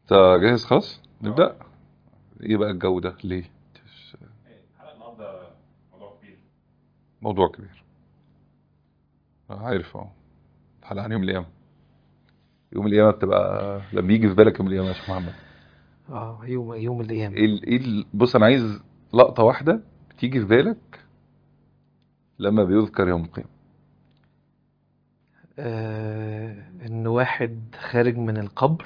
انت جاهز خلاص نبدأ ايه بقى الجو ده ليه حلقة النهارده موضوع كبير موضوع كبير آه، عارف اه الحلقة عن يوم القيامة يوم القيامة بتبقى لما يجي في بالك يوم القيامة يا شيخ محمد اه يوم يوم القيامة ايه ال- ايه ال- بص انا عايز لقطة واحدة بتيجي في بالك لما بيذكر يوم القيامة آه ان واحد خارج من القبر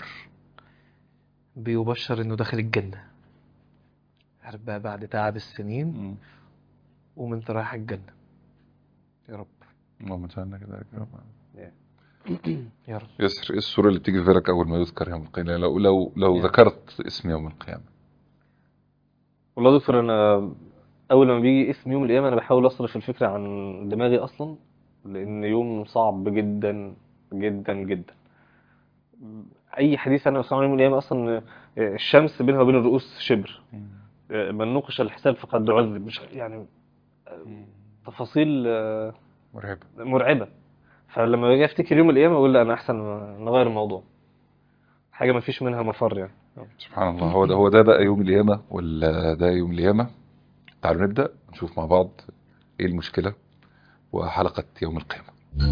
بيبشر انه داخل الجنة عارف بقى بعد تعب السنين قوم انت رايح الجنة يا رب اللهم اجعلنا كذلك يا رب يا رب ياسر ايه الصورة اللي بتيجي في بالك اول ما يذكر يوم القيامة لو لو لو يعني. ذكرت اسم يوم القيامة والله يا دكتور انا اول ما بيجي اسم يوم القيامه انا بحاول اصرف الفكره عن دماغي اصلا لان يوم صعب جدا جدا جدا اي حديث انا بسمعه عن يوم القيامه اصلا الشمس بينها وبين الرؤوس شبر من نوقش الحساب فقد عذب مش يعني تفاصيل آه، مرعبة مرعبه فلما باجي افتكر يوم القيامه اقول لا انا احسن نغير الموضوع حاجه ما فيش منها مفر يعني سبحان الله هو ده هو ده بقى يوم القيامة ولا ده يوم القيامة تعالوا نبدأ نشوف مع بعض ايه المشكلة وحلقة يوم القيامة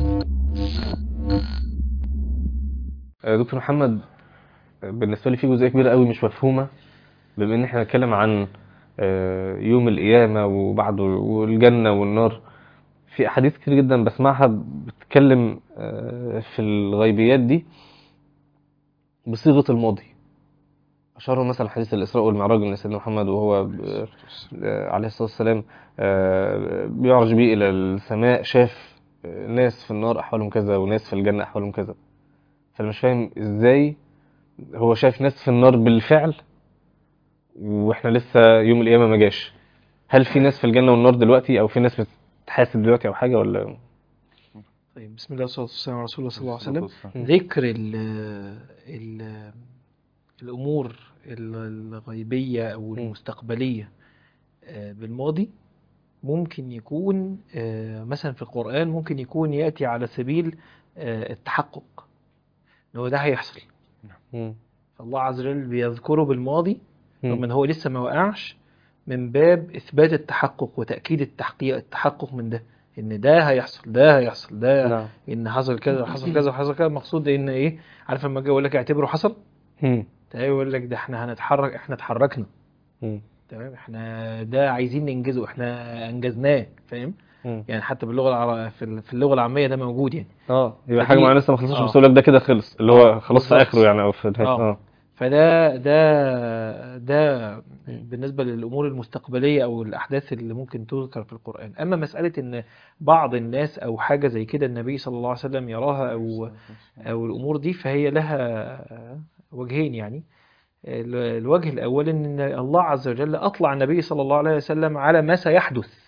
آه، دكتور محمد آه، بالنسبة لي في جزئية كبيرة قوي مش مفهومة بما ان احنا هنتكلم عن آه، يوم القيامة وبعده والجنة والنار في أحاديث كتير جدا بسمعها بتتكلم آه، في الغيبيات دي بصيغة الماضي أشهرهم مثلا حديث الإسراء والمعراج من سيدنا محمد وهو آه، آه، عليه الصلاة والسلام آه، بيعرج بيه إلى السماء شاف آه، ناس في النار أحوالهم كذا وناس في الجنة أحوالهم كذا فانا مش فاهم ازاي هو شايف ناس في النار بالفعل واحنا لسه يوم القيامه ما جاش هل في ناس في الجنه والنار دلوقتي او في ناس بتحاسب دلوقتي او حاجه ولا طيب بسم الله والصلاة والسلام على رسول الله صلى الله عليه وسلم ذكر ال ال الأمور ال- الغيبية أو المستقبلية آه، بالماضي ممكن يكون آه، مثلا في القرآن ممكن يكون يأتي على سبيل آه، التحقق إن هو ده هيحصل مم. فالله عز وجل بيذكره بالماضي مم. رغم إن هو لسه ما وقعش من باب إثبات التحقق وتأكيد التحقيق التحقق من ده إن ده هيحصل ده هيحصل ده نعم ان حصل كذا وحصل كذا وحصل كذا المقصود ان ايه عارف لما اجي اقول لك اعتبره حصل مم. تمام يقول لك ده احنا هنتحرك احنا اتحركنا مم. تمام احنا ده عايزين ننجزه احنا انجزناه فاهم مم. يعني حتى باللغه العر... في ال- في اللغه العاميه ده موجود يعني اه يبقى فدي- حاجه معينه لسه ما خلصتش آه. بس اقول لك ده كده خلص اللي هو خلاص في بالظبط. اخره يعني او في نهايه آه. اه فده ده ده بالنسبه للامور المستقبليه او الاحداث اللي ممكن تذكر في القران اما مساله ان بعض الناس او حاجه زي كده النبي صلى الله عليه وسلم يراها او أو الأمور دي فهي لها وجهين يعني ال- الوجه الأول أن الله عز وجل أطلع النبي صلى الله عليه وسلم على ما سيحدث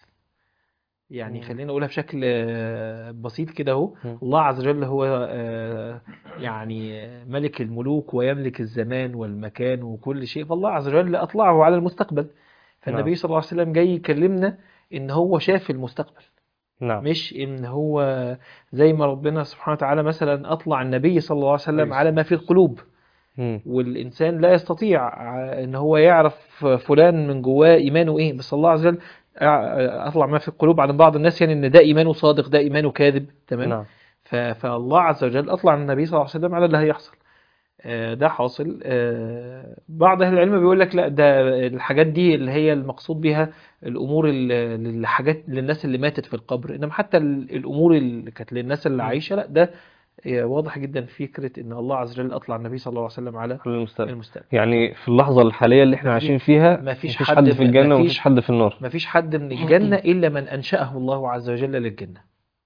يعني مم. خلينا نقولها بشكل آه، بسيط كده اهو مم. الله عز وجل هو آه، يعني ملك الملوك ويملك الزمان والمكان وكل شيء فالله عز وجل أطلعه على المستقبل فالنبي نعم. صلى الله عليه وسلم جاي يكلمنا إن هو شاف المستقبل نعم مش ان هو زي ما ربنا سبحانه وتعالى مثلا اطلع النبي صلى الله عليه وسلم على ما في القلوب مم. والانسان لا يستطيع ع- ان هو يعرف فلان من جواه ايمانه ايه بس الله عز وجل أع- اطلع ما في القلوب عن بعض الناس يعني ان ده ايمانه صادق ده ايمانه كاذب تمام نعم ف- فالله عز وجل اطلع النبي صلى الله عليه وسلم على اللي هيحصل آه، ده حاصل آه، بعض اهل العلم بيقول لك لا ده الحاجات دي اللي هي المقصود بها الامور ال- الحاجات للناس اللي ماتت في القبر انما حتى ال- الامور اللي كانت للناس اللي م. عايشه لا ده آه، واضح جدا فكره ان الله عز وجل اطلع النبي صلى الله عليه وسلم على على المستقبل المستقبل يعني في اللحظه الحاليه اللي احنا عايشين فيها ما فيش مفيش حد حد في الجنه ما ومفيش فيش- حد في النار ما فيش حد من الجنه الا من انشاه الله عز وجل للجنه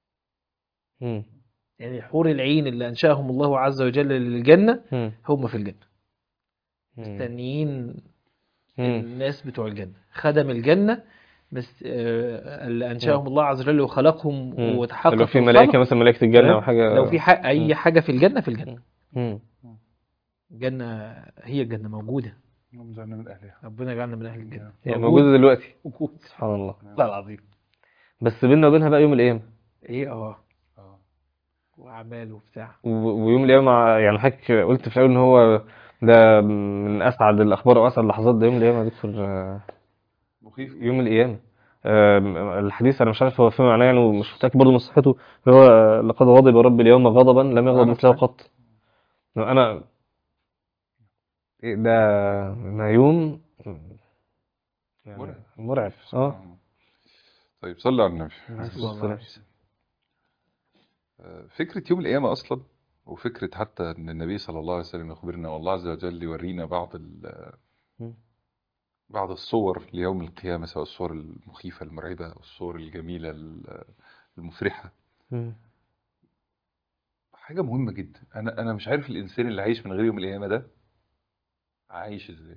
مم. يعني حور العين اللي انشاهم الله عز وجل للجنه مم. هم في الجنه مم. مستنيين مم. الناس بتوع الجنة خدم الجنة بس آه، اللي أنشأهم الله عز وجل وخلقهم مم. وتحقق لو في الخلق. ملائكه مثلا ملائكه الجنه تمام؟ او حاجه لو في حق مم. أي حاجة في الجنة في الجنة مم. الجنة هي الجنة موجودة اللهم اجعلنا من أهلها ربنا يجعلنا من أهل الجنة هي موجوده دلوقتي موجود سبحان الله والله العظيم بس بيننا وبينها بقى يوم القيامه إيه أه آه. وأعمال وبتاع و- ويوم القيامه مع- يعني حضرتك قلت في الاول ان هو ده من اسعد الاخبار واسعد اللحظات ده يوم القيامه يا دكتور آه، مخيف يوم القيامه آم، الحديث انا مش عارف هو فيه معناه يعني ومش متاكد برضه من صحته اللي هو آه، لقد غضب رب اليوم غضبا لم يغضب أنا مثله صحيح. قط انا إيه ده ده يوم يعني مرعب. مرعب اه طيب صلى على النبي عليه الصلاة والسلام. آه، فكرة يوم القيامة أصلا وفكرة حتى أن النبي صلى الله عليه وسلم يخبرنا والله عز وجل يورينا بعض ال- مم. بعض الصور ليوم القيامة سواء الصور المخيفة المرعبة أو الصور الجميلة ال- المفرحة مم. حاجة مهمة جدا أنا أنا مش عارف الإنسان اللي عايش من غير يوم القيامة ده عايش إزاي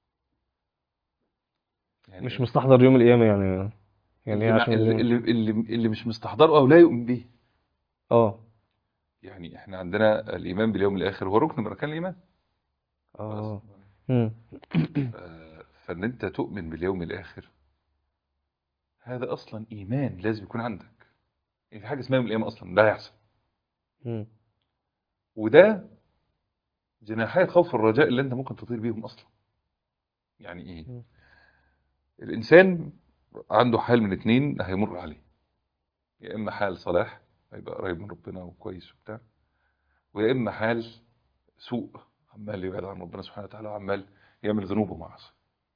يعني مش مستحضر يوم القيامه يعني يعني ايه اللي, عشان اللي, اللي, اللي, اللي مش مستحضره أو لا يؤمن به اه يعني إحنا عندنا الإيمان باليوم الآخر هو ركن من أركان الإيمان اه مم. آه، فان انت تؤمن باليوم الاخر هذا اصلا ايمان لازم يكون عندك يعني في حاجه اسمها يوم القيامه اصلا ده هيحصل مم. وده جناحي الخوف والرجاء اللي انت ممكن تطير بيهم اصلا يعني ايه مم. الانسان عنده حال من اتنين هيمر عليه يا اما حال صلاح هيبقى قريب من ربنا وكويس وبتاع ويا اما حال سوء عمال يبعد عن ربنا سبحانه وتعالى وعمال يعمل ذنوب ومعاصي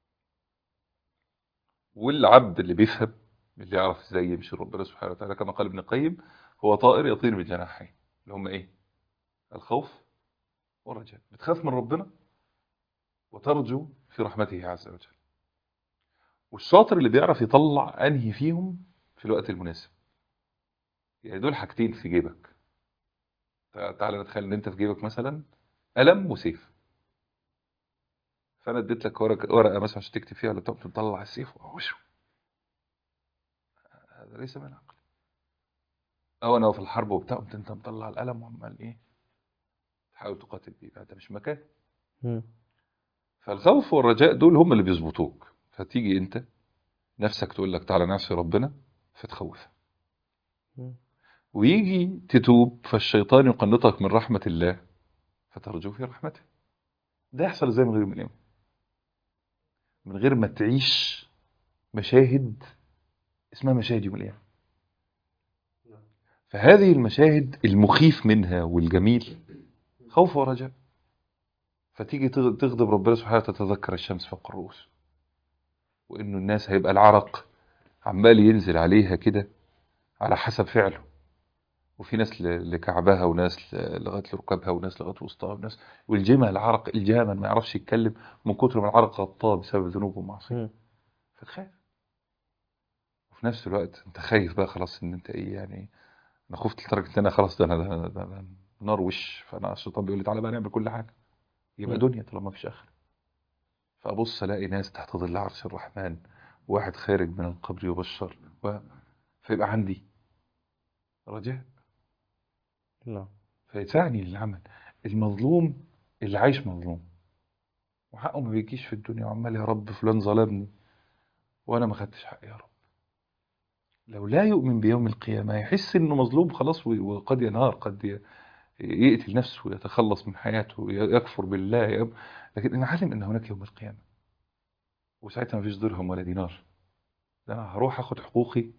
والعبد اللي بيفهم اللي يعرف ازاي يمشي ربنا سبحانه وتعالى كما قال ابن القيم هو طائر يطير بجناحين اللي هم ايه الخوف والرجاء بتخاف من ربنا وترجو في رحمته عز وجل والشاطر اللي بيعرف يطلع انهي فيهم في الوقت المناسب يعني دول حاجتين في جيبك تع- تعالى نتخيل ان انت في جيبك مثلا قلم وسيف فانا اديت لك ورقه ورقه مثلا عشان تكتب فيها ولا بتاع تطلع السيف وشو هذا ليس من العقل او انا في الحرب وبتاع قمت انت مطلع القلم وعمال ايه تحاول تقاتل بيه ده مش مكان مم. فالخوف والرجاء دول هم اللي بيظبطوك فتيجي انت نفسك تقول لك تعالى نعصي ربنا فتخوف مم. ويجي تتوب فالشيطان يقنطك من رحمة الله فترجو في رحمته ده يحصل ازاي من غير من من غير ما تعيش مشاهد اسمها مشاهد يوم القيامة فهذه المشاهد المخيف منها والجميل خوف ورجاء فتيجي تغ- تغضب ربنا سبحانه وتعالى تتذكر الشمس فوق الرؤوس وانه الناس هيبقى العرق عمال ينزل عليها كده على حسب فعله وفي ناس ل- لكعبها وناس ل- لغايه لركبها وناس لغايه وسطها وناس والجمل العرق الجامل ما يعرفش يتكلم من كتر ما العرق غطاه بسبب ذنوبه ومعصيته مم. فتخاف وفي نفس الوقت انت خايف بقى خلاص ان انت ايه يعني انا خفت لدرجه ان انا خلاص ده انا ده, ده, ده نار وش فانا الشيطان بيقول لي تعالى بقى نعمل كل حاجه يبقى مم. دنيا طالما مفيش اخره فابص الاقي ناس تحت ظل عرش الرحمن واحد خارج من القبر يبشر و... فيبقى عندي رجاء نعم فيدفعني للعمل المظلوم اللي عايش مظلوم وحقه ما بيجيش في الدنيا وعمال يا رب فلان ظلمني وانا ما خدتش حقي يا رب لو لا يؤمن بيوم القيامة يحس انه مظلوم خلاص و- وقد ينهار قد ي- يقتل نفسه ويتخلص من حياته ي- يكفر بالله يب- لكن انا عالم ان هناك يوم القيامة وساعتها ما فيش درهم ولا دينار ده انا هروح اخد حقوقي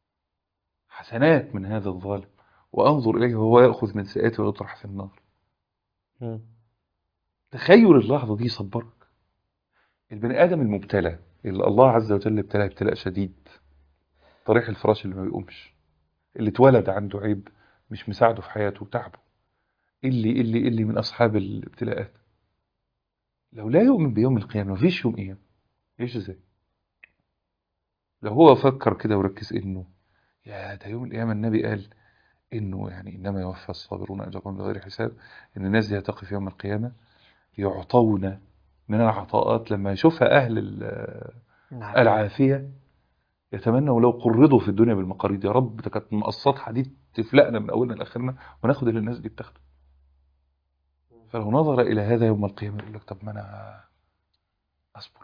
حسنات من هذا الظالم وانظر اليه وهو ياخذ من سيئاتي ويطرح في النار مم. تخيل اللحظة دي يصبرك البني آدم المبتلى اللي الله عز وجل ابتلاه ابتلاء شديد طريح الفراش اللي ما بيقومش اللي اتولد عنده عيب مش مساعده في حياته وتعبه اللي اللي اللي من أصحاب الابتلاءات لو لا يؤمن بيوم القيامة مفيش يوم قيامة ايش ازاي لو هو فكر كده وركز انه يا ده يوم القيامة النبي قال انه يعني انما يوفى الصابرون اجرهم بغير حساب ان الناس دي هتقف يوم القيامة يعطون من العطاءات لما يشوفها اهل ال- نعم العافية يتمنوا لو قرضوا في الدنيا بالمقاريض يا رب ده كانت مقصات حديد تفلقنا من اولنا لاخرنا وناخد اللي الناس دي بتاخده فلو نظر الى هذا يوم القيامة يقول لك طب ما انا اصبر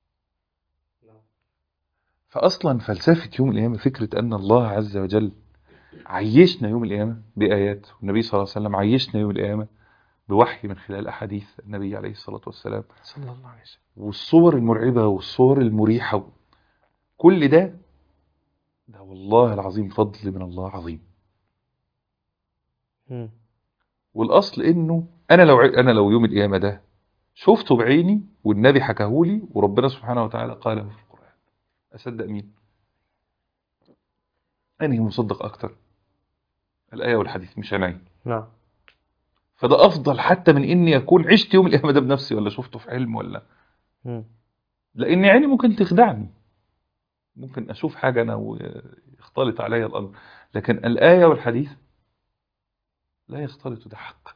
فاصلا فلسفة يوم القيامة فكرة ان الله عز وجل عيشنا يوم القيامة بآيات والنبي صلى الله عليه وسلم عيشنا يوم القيامة بوحي من خلال أحاديث النبي عليه الصلاة والسلام صلى الله عليه وسلم والصور المرعبة والصور المريحة كل ده ده والله العظيم فضل من الله عظيم مم. والأصل إنه أنا لو ع- أنا لو يوم القيامة ده شفته بعيني والنبي حكاهولي وربنا سبحانه وتعالى قاله في القرآن أصدق مين؟ أنهي مصدق أكتر؟ الآية والحديث مش عيني نعم فده أفضل حتى من إني أكون عشت يوم القيامة ده بنفسي ولا شفته في حلم ولا مم. لأن عيني ممكن تخدعني ممكن أشوف حاجة أنا ويختلط عليا الأمر لكن الآية والحديث لا يختلط ده حق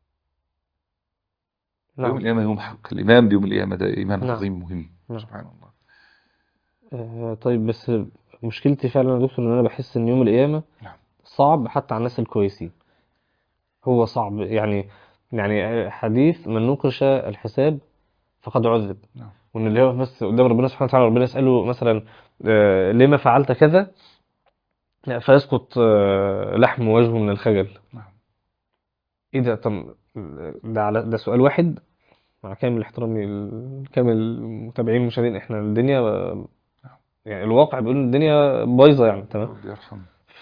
يوم نعم القيامة يوم حق الإيمان بيوم القيامة ده إيمان نعم. عظيم مهم نعم. سبحان الله آه، طيب بس مشكلتي فعلا يا دكتور ان انا بحس ان يوم القيامة نعم. صعب حتى على الناس الكويسين هو صعب يعني يعني حديث من نوقش الحساب فقد عذب نعم. وان اللي هو بس قدام ربنا سبحانه وتعالى ربنا يسأله مثلا آه، لما فعلت كذا فيسقط آه، لحم وجهه من الخجل نعم. ايه ده طب ده على ده سؤال واحد مع كامل احترامي لكامل المتابعين المشاهدين احنا الدنيا يعني الواقع بيقول إن الدنيا بايظه يعني تمام ربي يرحمه ف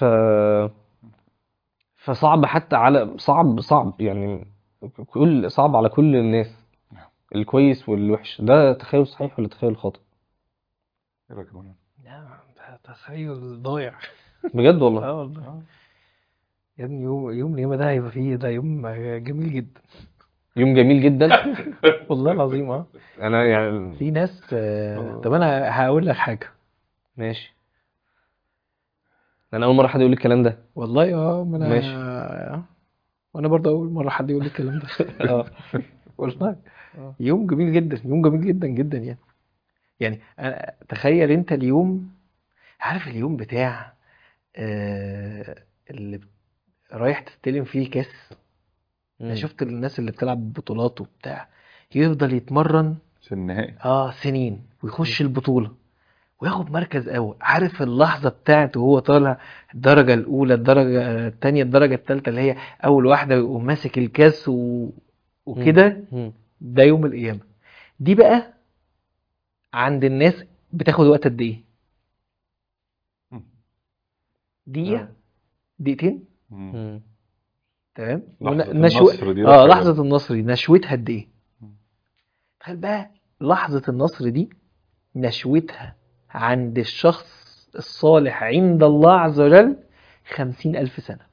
فصعب حتى على صعب صعب يعني كل صعب على كل الناس نعم. الكويس والوحش ده تخيل صحيح ولا تخيل خاطئ إيه رأيك يا مولانا؟ نعم ده تخيل ضايع بجد والله اه والله يا ابني يوم يوم القيامة ده هيبقى فيه ده يوم جميل جدا يوم جميل جدا والله العظيم اه انا يعني في ناس آه، طب انا هقول لك حاجة ماشي انا اول مره حد يقول لي الكلام ده والله اه ما انا ماشي. وانا برضه اول مرة حد يقول لي الكلام ده اه والله آه. يوم جميل جدا يوم جميل جدا جدا يعني يعني أنا تخيل انت اليوم عارف اليوم بتاع آه، اللي رايح تستلم فيه كاس انا مم. شفت الناس اللي بتلعب بطولات وبتاع يفضل يتمرن عشان النهائي اه سنين ويخش البطولة وياخد مركز اول عارف اللحظة بتاعته وهو طالع الدرجة الأولى الدرجة التانية الدرجة التالتة اللي هي أول واحدة ويقوم ماسك الكاس و... وكده مم. ده يوم القيامة دي بقى عند الناس بتاخد وقت قد ايه؟ مم. دقيقة آه. دقيقتين مم. مم. تمام لحظة ون- نشو... النصر دي اه رقم. لحظة النصر دي نشوتها قد ايه؟ مم. تخيل بقى لحظة النصر دي نشوتها عند الشخص الصالح عند الله عز وجل خمسين ألف سنة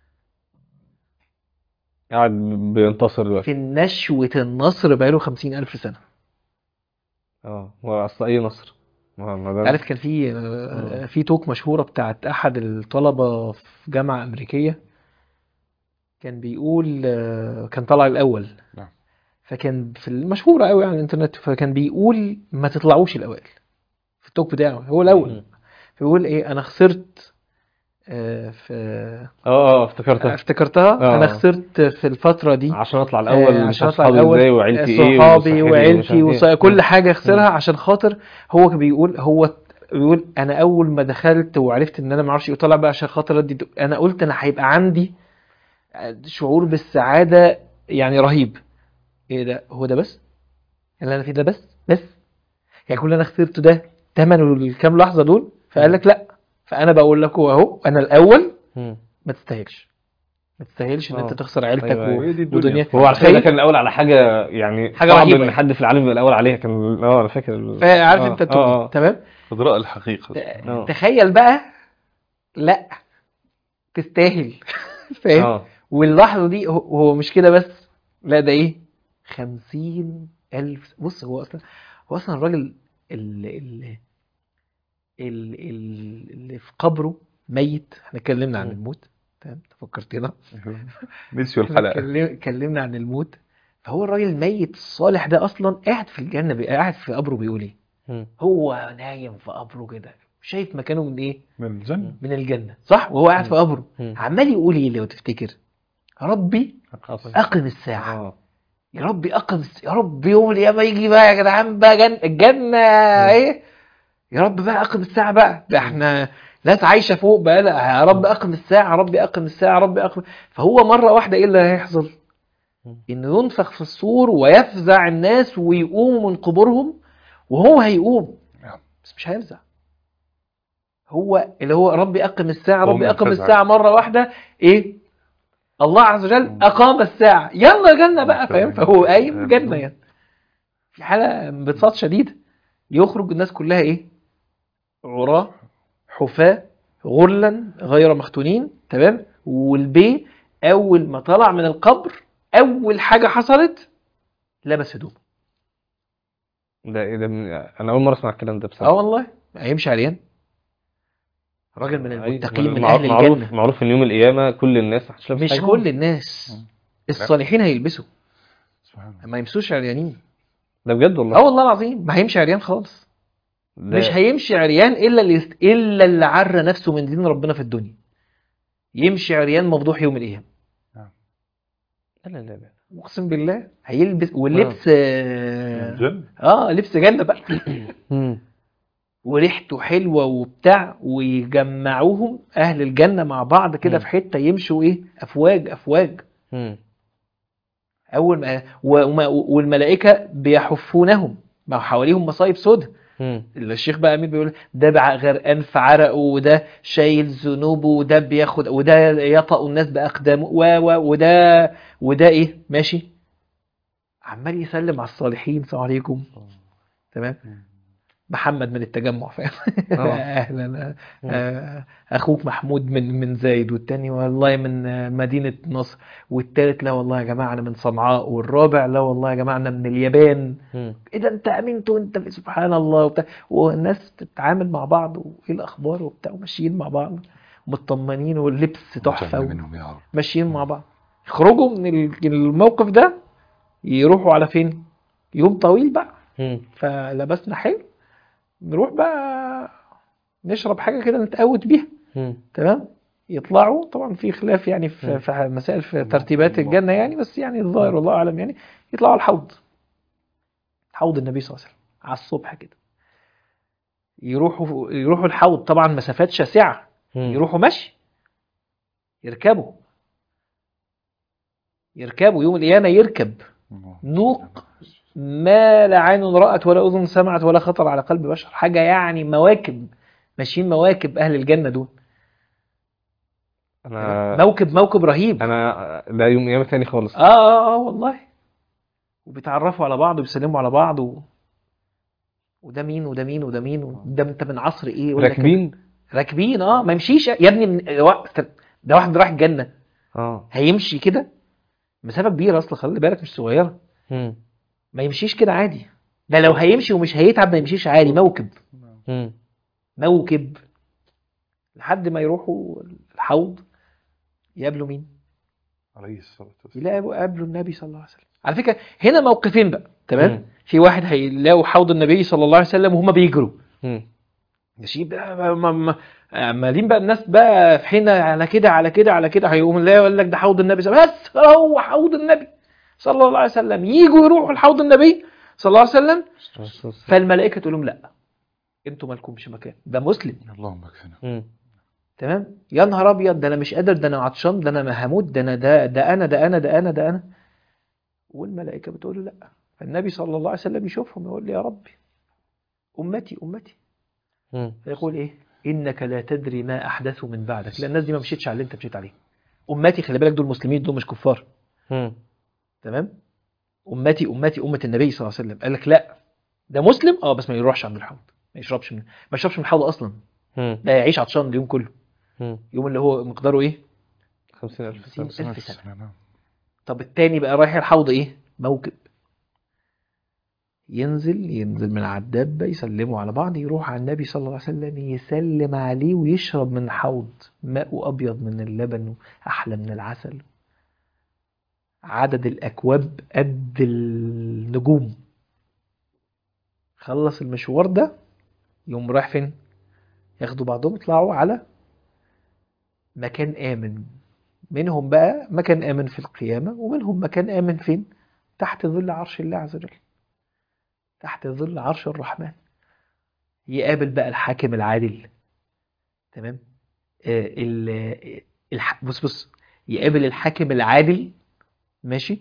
قاعد بينتصر دلوقتي في نشوة النصر بقاله خمسين ألف سنة اه هو اصل اي نصر ما ما ده عارف كان في آه، في توك مشهورة بتاعت أحد الطلبة في جامعة أمريكية كان بيقول آه، كان طالع الأول نعم. فكان في المشهورة قوي على الإنترنت فكان بيقول ما تطلعوش الأوائل في التوك بتاعه هو الأول مم. فيقول إيه أنا خسرت آه، في اه اه افتكرتها افتكرتها آه. أنا خسرت في الفترة دي عشان اطلع الاول آه، مش عشان عارف أطلع صحابي الأول ازاي وعيلتي ايه صحابي وصحتي وعيلتي ومش وص... عارف كل ايه. حاجة خسرها عشان خاطر هو كان بيقول هو بيقول انا اول ما دخلت وعرفت ان انا ما اعرفش ايه طالع بقى عشان خاطر ادي دو- انا قلت انا هيبقى عندي شعور بالسعادة يعني رهيب ايه ده هو ده بس اللي انا فيه ده بس بس يعني كل اللي انا خسرته ده تمنه الكام لحظة دول فقال لك لا فانا بقول لكم اهو انا الاول مم. ما تستاهلش ما تستاهلش ان آه. انت تخسر عيلتك أيوة، أيوة. و- هي دي الدنيا. ودنيا هو على فكره تخيل- كان الاول على حاجه يعني حاجة صعب رهيبة ان يعني. حد في العالم يبقى الاول عليها كان اه انا فاكر ال- فعارف آه، انت اه تقول اه تمام خضراء الحقيقة آه. تخيل بقى لا تستاهل فاهم اه واللحظة دي هو- هو مش كده بس لا ده ايه خمسين ألف بص هو أصلا هو أصلا الراجل اللي, اللي, اللي, اللي في قبره ميت احنا اتكلمنا عن مم. الموت تمام فكرتنا نسيوا احنا الحلقة اتكلم- اتكلمنا عن الموت فهو الراجل الميت الصالح ده أصلا قاعد في الجنة بي- قاعد في قبره بيقول ايه مم. هو نايم في قبره كده شايف مكانه من ايه من الجنة من الجنة صح وهو قاعد في قبره مم. عمال يقول ايه لو تفتكر ربي اقم الساعة اه يا ربي اقم الس... يا رب يوم القيامة يجي بقى يا جدعان بقى جن... الجنة ايه يا رب بقى اقم الساعة بقى ده احنا ناس عايشة فوق بقى لا يا رب اقم الساعة يا رب اقم الساعة يا رب اقم فهو مرة واحدة ايه اللي هيحصل مم. انه ينفخ في الصور ويفزع الناس ويقوموا من قبورهم وهو هيقوم نعم. بس مش هيفزع هو اللي هو ربي اقم الساعه هو ربي ما اقم يفزع. الساعه مره واحده ايه الله عز وجل اقام الساعه يلا جنه بقى فاهم فهو قايم جنه يعني في حاله انبساط شديد يخرج الناس كلها ايه عراة حفاة غرلا غير مختونين تمام والبي اول ما طلع من القبر اول حاجه حصلت لبس هدوم ده ايه ده من... انا اول مره اسمع الكلام ده اه بصراحه والله هيمشي عريان راجل من أي- المتقين من معروف- اهل معروف الجنه معروف ان يوم القيامه كل الناس هتشوف مش حاجة. كل الناس الصالحين هيلبسوا سبحان الله ما يمسوش عريانين ده بجد والله اه والله العظيم ما هيمشي عريان خالص ده... مش هيمشي عريان الا اللي يست... الا اللي عرى نفسه من دين ربنا في الدنيا يمشي عريان مفضوح يوم القيامه لا لا لا لا. اقسم بالله هيلبس واللبس اه, جن آه لبس جنه بقى مم. وريحته حلوه وبتاع ويجمعوهم اهل الجنه مع بعض كده مم. في حته يمشوا ايه افواج افواج مم. اول ما و- وما- والملائكه بيحفونهم ما حواليهم مصايب سودة مم. الشيخ بقى امير بيقول ده بع- غرقان في عرقه وده شايل ذنوبه وده بياخد وده يطأ الناس باقدامه و و وده وده ايه ماشي عمال يسلم على الصالحين السلام عليكم تمام محمد من التجمع فاهم آه. اهلا آه، اخوك محمود من من زايد والتاني والله من آه، مدينه نصر والتالت لا والله يا جماعه انا من صنعاء والرابع لا والله يا جماعه انا من اليابان مم. ايه ده انت امنت وانت في سبحان الله وبتاع والناس بتتعامل مع بعض وايه الاخبار وبتاع وماشيين مع بعض مطمنين واللبس تحفه واجعلنا منهم يا رب وماشيين مع بعض يخرجوا من ال- الموقف ده يروحوا على فين يوم طويل بقى مم. فلبسنا حلو نروح بقى نشرب حاجه كده نتقوت بيها مم. تمام يطلعوا طبعا في خلاف يعني في, في مسائل في ترتيبات الجنه يعني بس يعني الظاهر والله اعلم يعني يطلعوا على الحوض حوض النبي صلى الله عليه وسلم على الصبح كده يروحوا يروحوا الحوض طبعا مسافات شاسعه مم. يروحوا مشي يركبوا يركبوا يوم القيامه يركب نوق ما لا عين رأت ولا أذن سمعت ولا خطر على قلب بشر حاجة يعني مواكب ماشيين مواكب أهل الجنة دول انا موكب موكب رهيب انا ده يوم قيامه تاني خالص آه آه آه والله وبيتعرفوا على بعض وبيسلموا على بعض و... وده مين وده مين وده مين وده انت من عصر ايه يقول لك راكبين راكبين اه ما يمشيش يا ابني من... ده واحد راح الجنة اه هيمشي كده مسافة كبيرة اصلا خلي بالك مش صغيرة مم. ما يمشيش كده عادي ده لو هيمشي ومش هيتعب ما يمشيش عادي موكب مم. موكب لحد ما يروحوا الحوض يقابلوا مين؟ عليه الصلاة والسلام يلاقوا قابلوا النبي صلى الله عليه وسلم على فكرة هنا موقفين بقى تمام مم. في واحد هيلاقوا حوض النبي صلى الله عليه وسلم وهم بيجروا مم. ماشيين بقى ما- ما- عمالين بقى الناس بقى في حين على كده على كده على كده هيقوم لا يقول لك ده حوض النبي صلى الله عليه وسلم بس هو حوض النبي صلى الله عليه وسلم يجوا يروحوا لحوض النبي صلى الله عليه وسلم فالملائكة تقول لهم لا انتوا مالكمش مكان ده مسلم اللهم اكفنا مم. تمام يا نهار ابيض ده انا مش قادر ده انا عطشان ده انا هموت ده انا ده ده انا ده انا ده انا ده انا والملائكه بتقول له لا فالنبي صلى الله عليه وسلم يشوفهم يقول لي يا ربي امتي امتي مم. فيقول ايه انك لا تدري ما احدثوا من بعدك لان الناس دي ما مشيتش على اللي انت مشيت عليه امتي خلي بالك دول مسلمين دول مش كفار مم. تمام امتي امتي امه النبي صلى الله عليه وسلم قال لك لا ده مسلم اه بس ما يروحش عند الحوض ما يشربش من ما يشربش من الحوض اصلا مم. ده يعيش عطشان اليوم كله مم. يوم اللي هو مقداره ايه 50000 سنة 50 ألف سنة نعم. طب التاني بقى رايح الحوض ايه موكب ينزل ينزل من على الدابة يسلموا على بعض يروح على النبي صلى الله عليه وسلم يسلم عليه ويشرب من الحوض ماء أبيض من اللبن أحلى من العسل عدد الأكواب قد النجوم خلص المشوار ده يقوم رايح فين ياخدوا بعضهم يطلعوا على مكان آمن منهم بقى مكان آمن في القيامة ومنهم مكان آمن فين تحت ظل عرش الله عز وجل تحت ظل عرش الرحمن يقابل بقى الحاكم العادل تمام آه ال الح... بص بص يقابل الحاكم العادل ماشي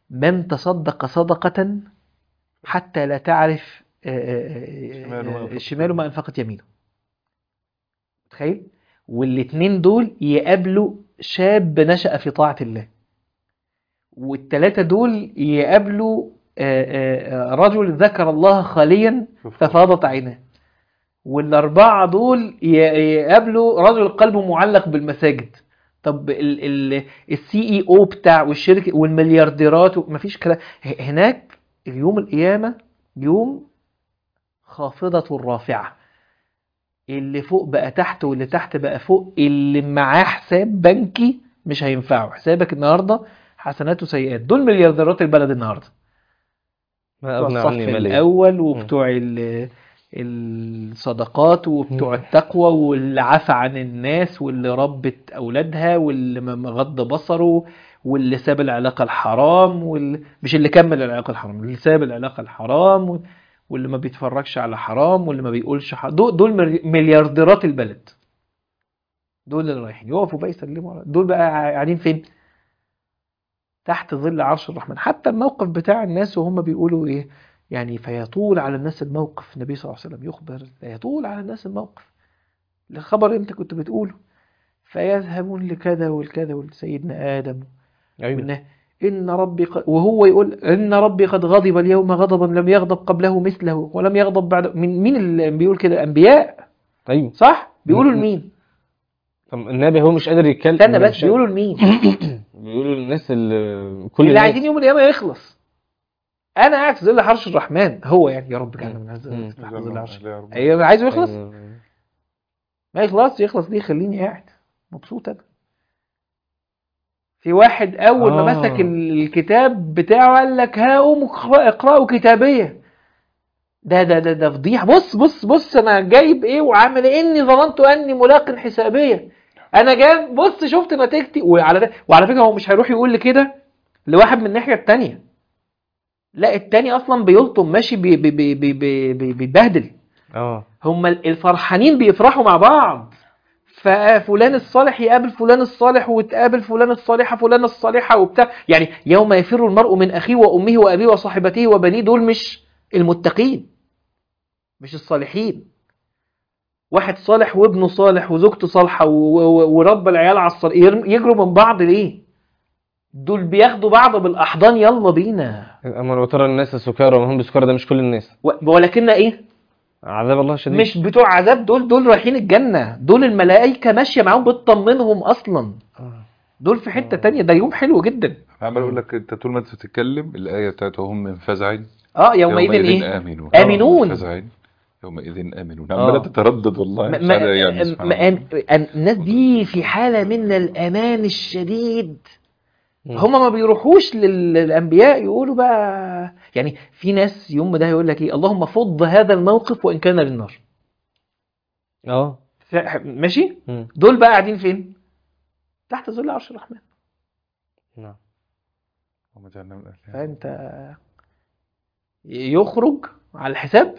من تصدق صدقة حتى لا تعرف آه، آه، شماله ما آه، أنفقت شماله ما أنفقت يمينه تخيل والاتنين دول يقابلوا شاب نشأ في طاعة الله والتلاتة دول يقابلوا آه، آه، آه، رجل ذكر الله خاليا ففاضت عيناه والأربعة دول ي- يقابلوا رجل قلبه معلق بالمساجد طب السي اي او بتاع والشركة والمليارديرات مفيش كلام ه- هناك اليوم القيامة يوم خافضة رافعة اللي فوق بقى تحت واللي تحت بقى فوق اللي معاه حساب بنكي مش هينفعه حسابك النهارده حسنات وسيئات دول مليارديرات البلد النهارده ما بتوع أغنى الصف عني مالي الأول وبتوع ال- الصدقات وبتوع التقوى واللي عفى عن الناس واللي ربت أولادها واللي م- غض بصره واللي ساب العلاقة الحرام واللي مش اللي كمل العلاقة الحرام اللي ساب العلاقة الحرام وال- واللي ما بيتفرجش على حرام واللي ما بيقولش حرام دول, دول ملي- مليارديرات البلد دول اللي رايحين يقفوا بقى يسلموا على- دول بقى قاعدين فين؟ تحت ظل عرش الرحمن حتى الموقف بتاع الناس وهم بيقولوا ايه يعني فيطول على الناس الموقف النبي صلى الله عليه وسلم يخبر فيطول على الناس الموقف الخبر انت كنت بتقوله فيذهبون لكذا والكذا ولسيدنا ادم أيوه وإنه إن ربي قد وهو يقول إن ربي قد غضب اليوم غضبا لم يغضب قبله مثله ولم يغضب بعد من مين اللي بيقول كده الأنبياء أيوه صح بيقولوا م- م- لمين طب النبي هو مش قادر يتكلم استنى مش بس بيقولوا لمين بيقولوا للناس اللي كل اللي الناس عايزين يوم القيامة يخلص أنا قاعد في ظل عرش الرحمن هو يعني يا رب كان من هذا مم. تحت ظل عرش يا رب. أيوة عايزه يخلص أيوه. ما يخلص يخلص ليه خليني قاعد مبسوط انا في واحد اول ما آه. مسك الكتاب بتاعه قال لك ها قوموا اقرأ- اقرأوا كتابية ده ده ده ده فضيحة بص بص بص انا جايب ايه وعامل ايه اني ظننت اني ملاق حسابية انا جايب بص شفت نتيجتي وعلى ده وعلى فكرة هو مش هيروح يقول لي كده لواحد من الناحية التانية لا التاني اصلا بيلطم ماشي بي- بي- بي- بي- بي- بي- بيتبهدل اه هم الفرحانين بيفرحوا مع بعض ففلان الصالح يقابل فلان الصالح وتقابل فلان الصالحة فلان الصالحة وبتاع يعني يوم يفر المرء من أخيه وأمه وأبيه وصاحبته وبنيه دول مش المتقين مش الصالحين واحد صالح وابنه صالح وزوجته صالحة و- و- ورب العيال على الصالح يجروا من بعض ليه دول بياخدوا بعض بالأحضان يلا بينا اما لو ترى الناس سكارى وهم بسكارى ده مش كل الناس و- ولكن ايه عذاب الله شديد مش بتوع عذاب دول دول رايحين الجنة دول الملائكة ماشية معاهم بتطمنهم أصلا آه. دول في حتة تانية ده يوم حلو جدا عمال اقول لك انت طول ما انت بتتكلم الايه بتاعته هم من فزع اه يومئذ ايه امنون آمنون. فزع يومئذ امنون آه. عماله تتردد والله ما مش ما عارف يعني ما- سبحان ما- الله. أن- الناس دي في حالة من الأمان الشديد مم. هما ما بيروحوش لل- للأنبياء يقولوا بقى يعني في ناس يوم ده يقول لك ايه اللهم فض هذا الموقف وإن كان للنار اه ف- ماشي مم. دول بقى قاعدين فين تحت ظل عرش الرحمن نعم اللهم اجعلنا من أهلها. فانت يخرج على الحساب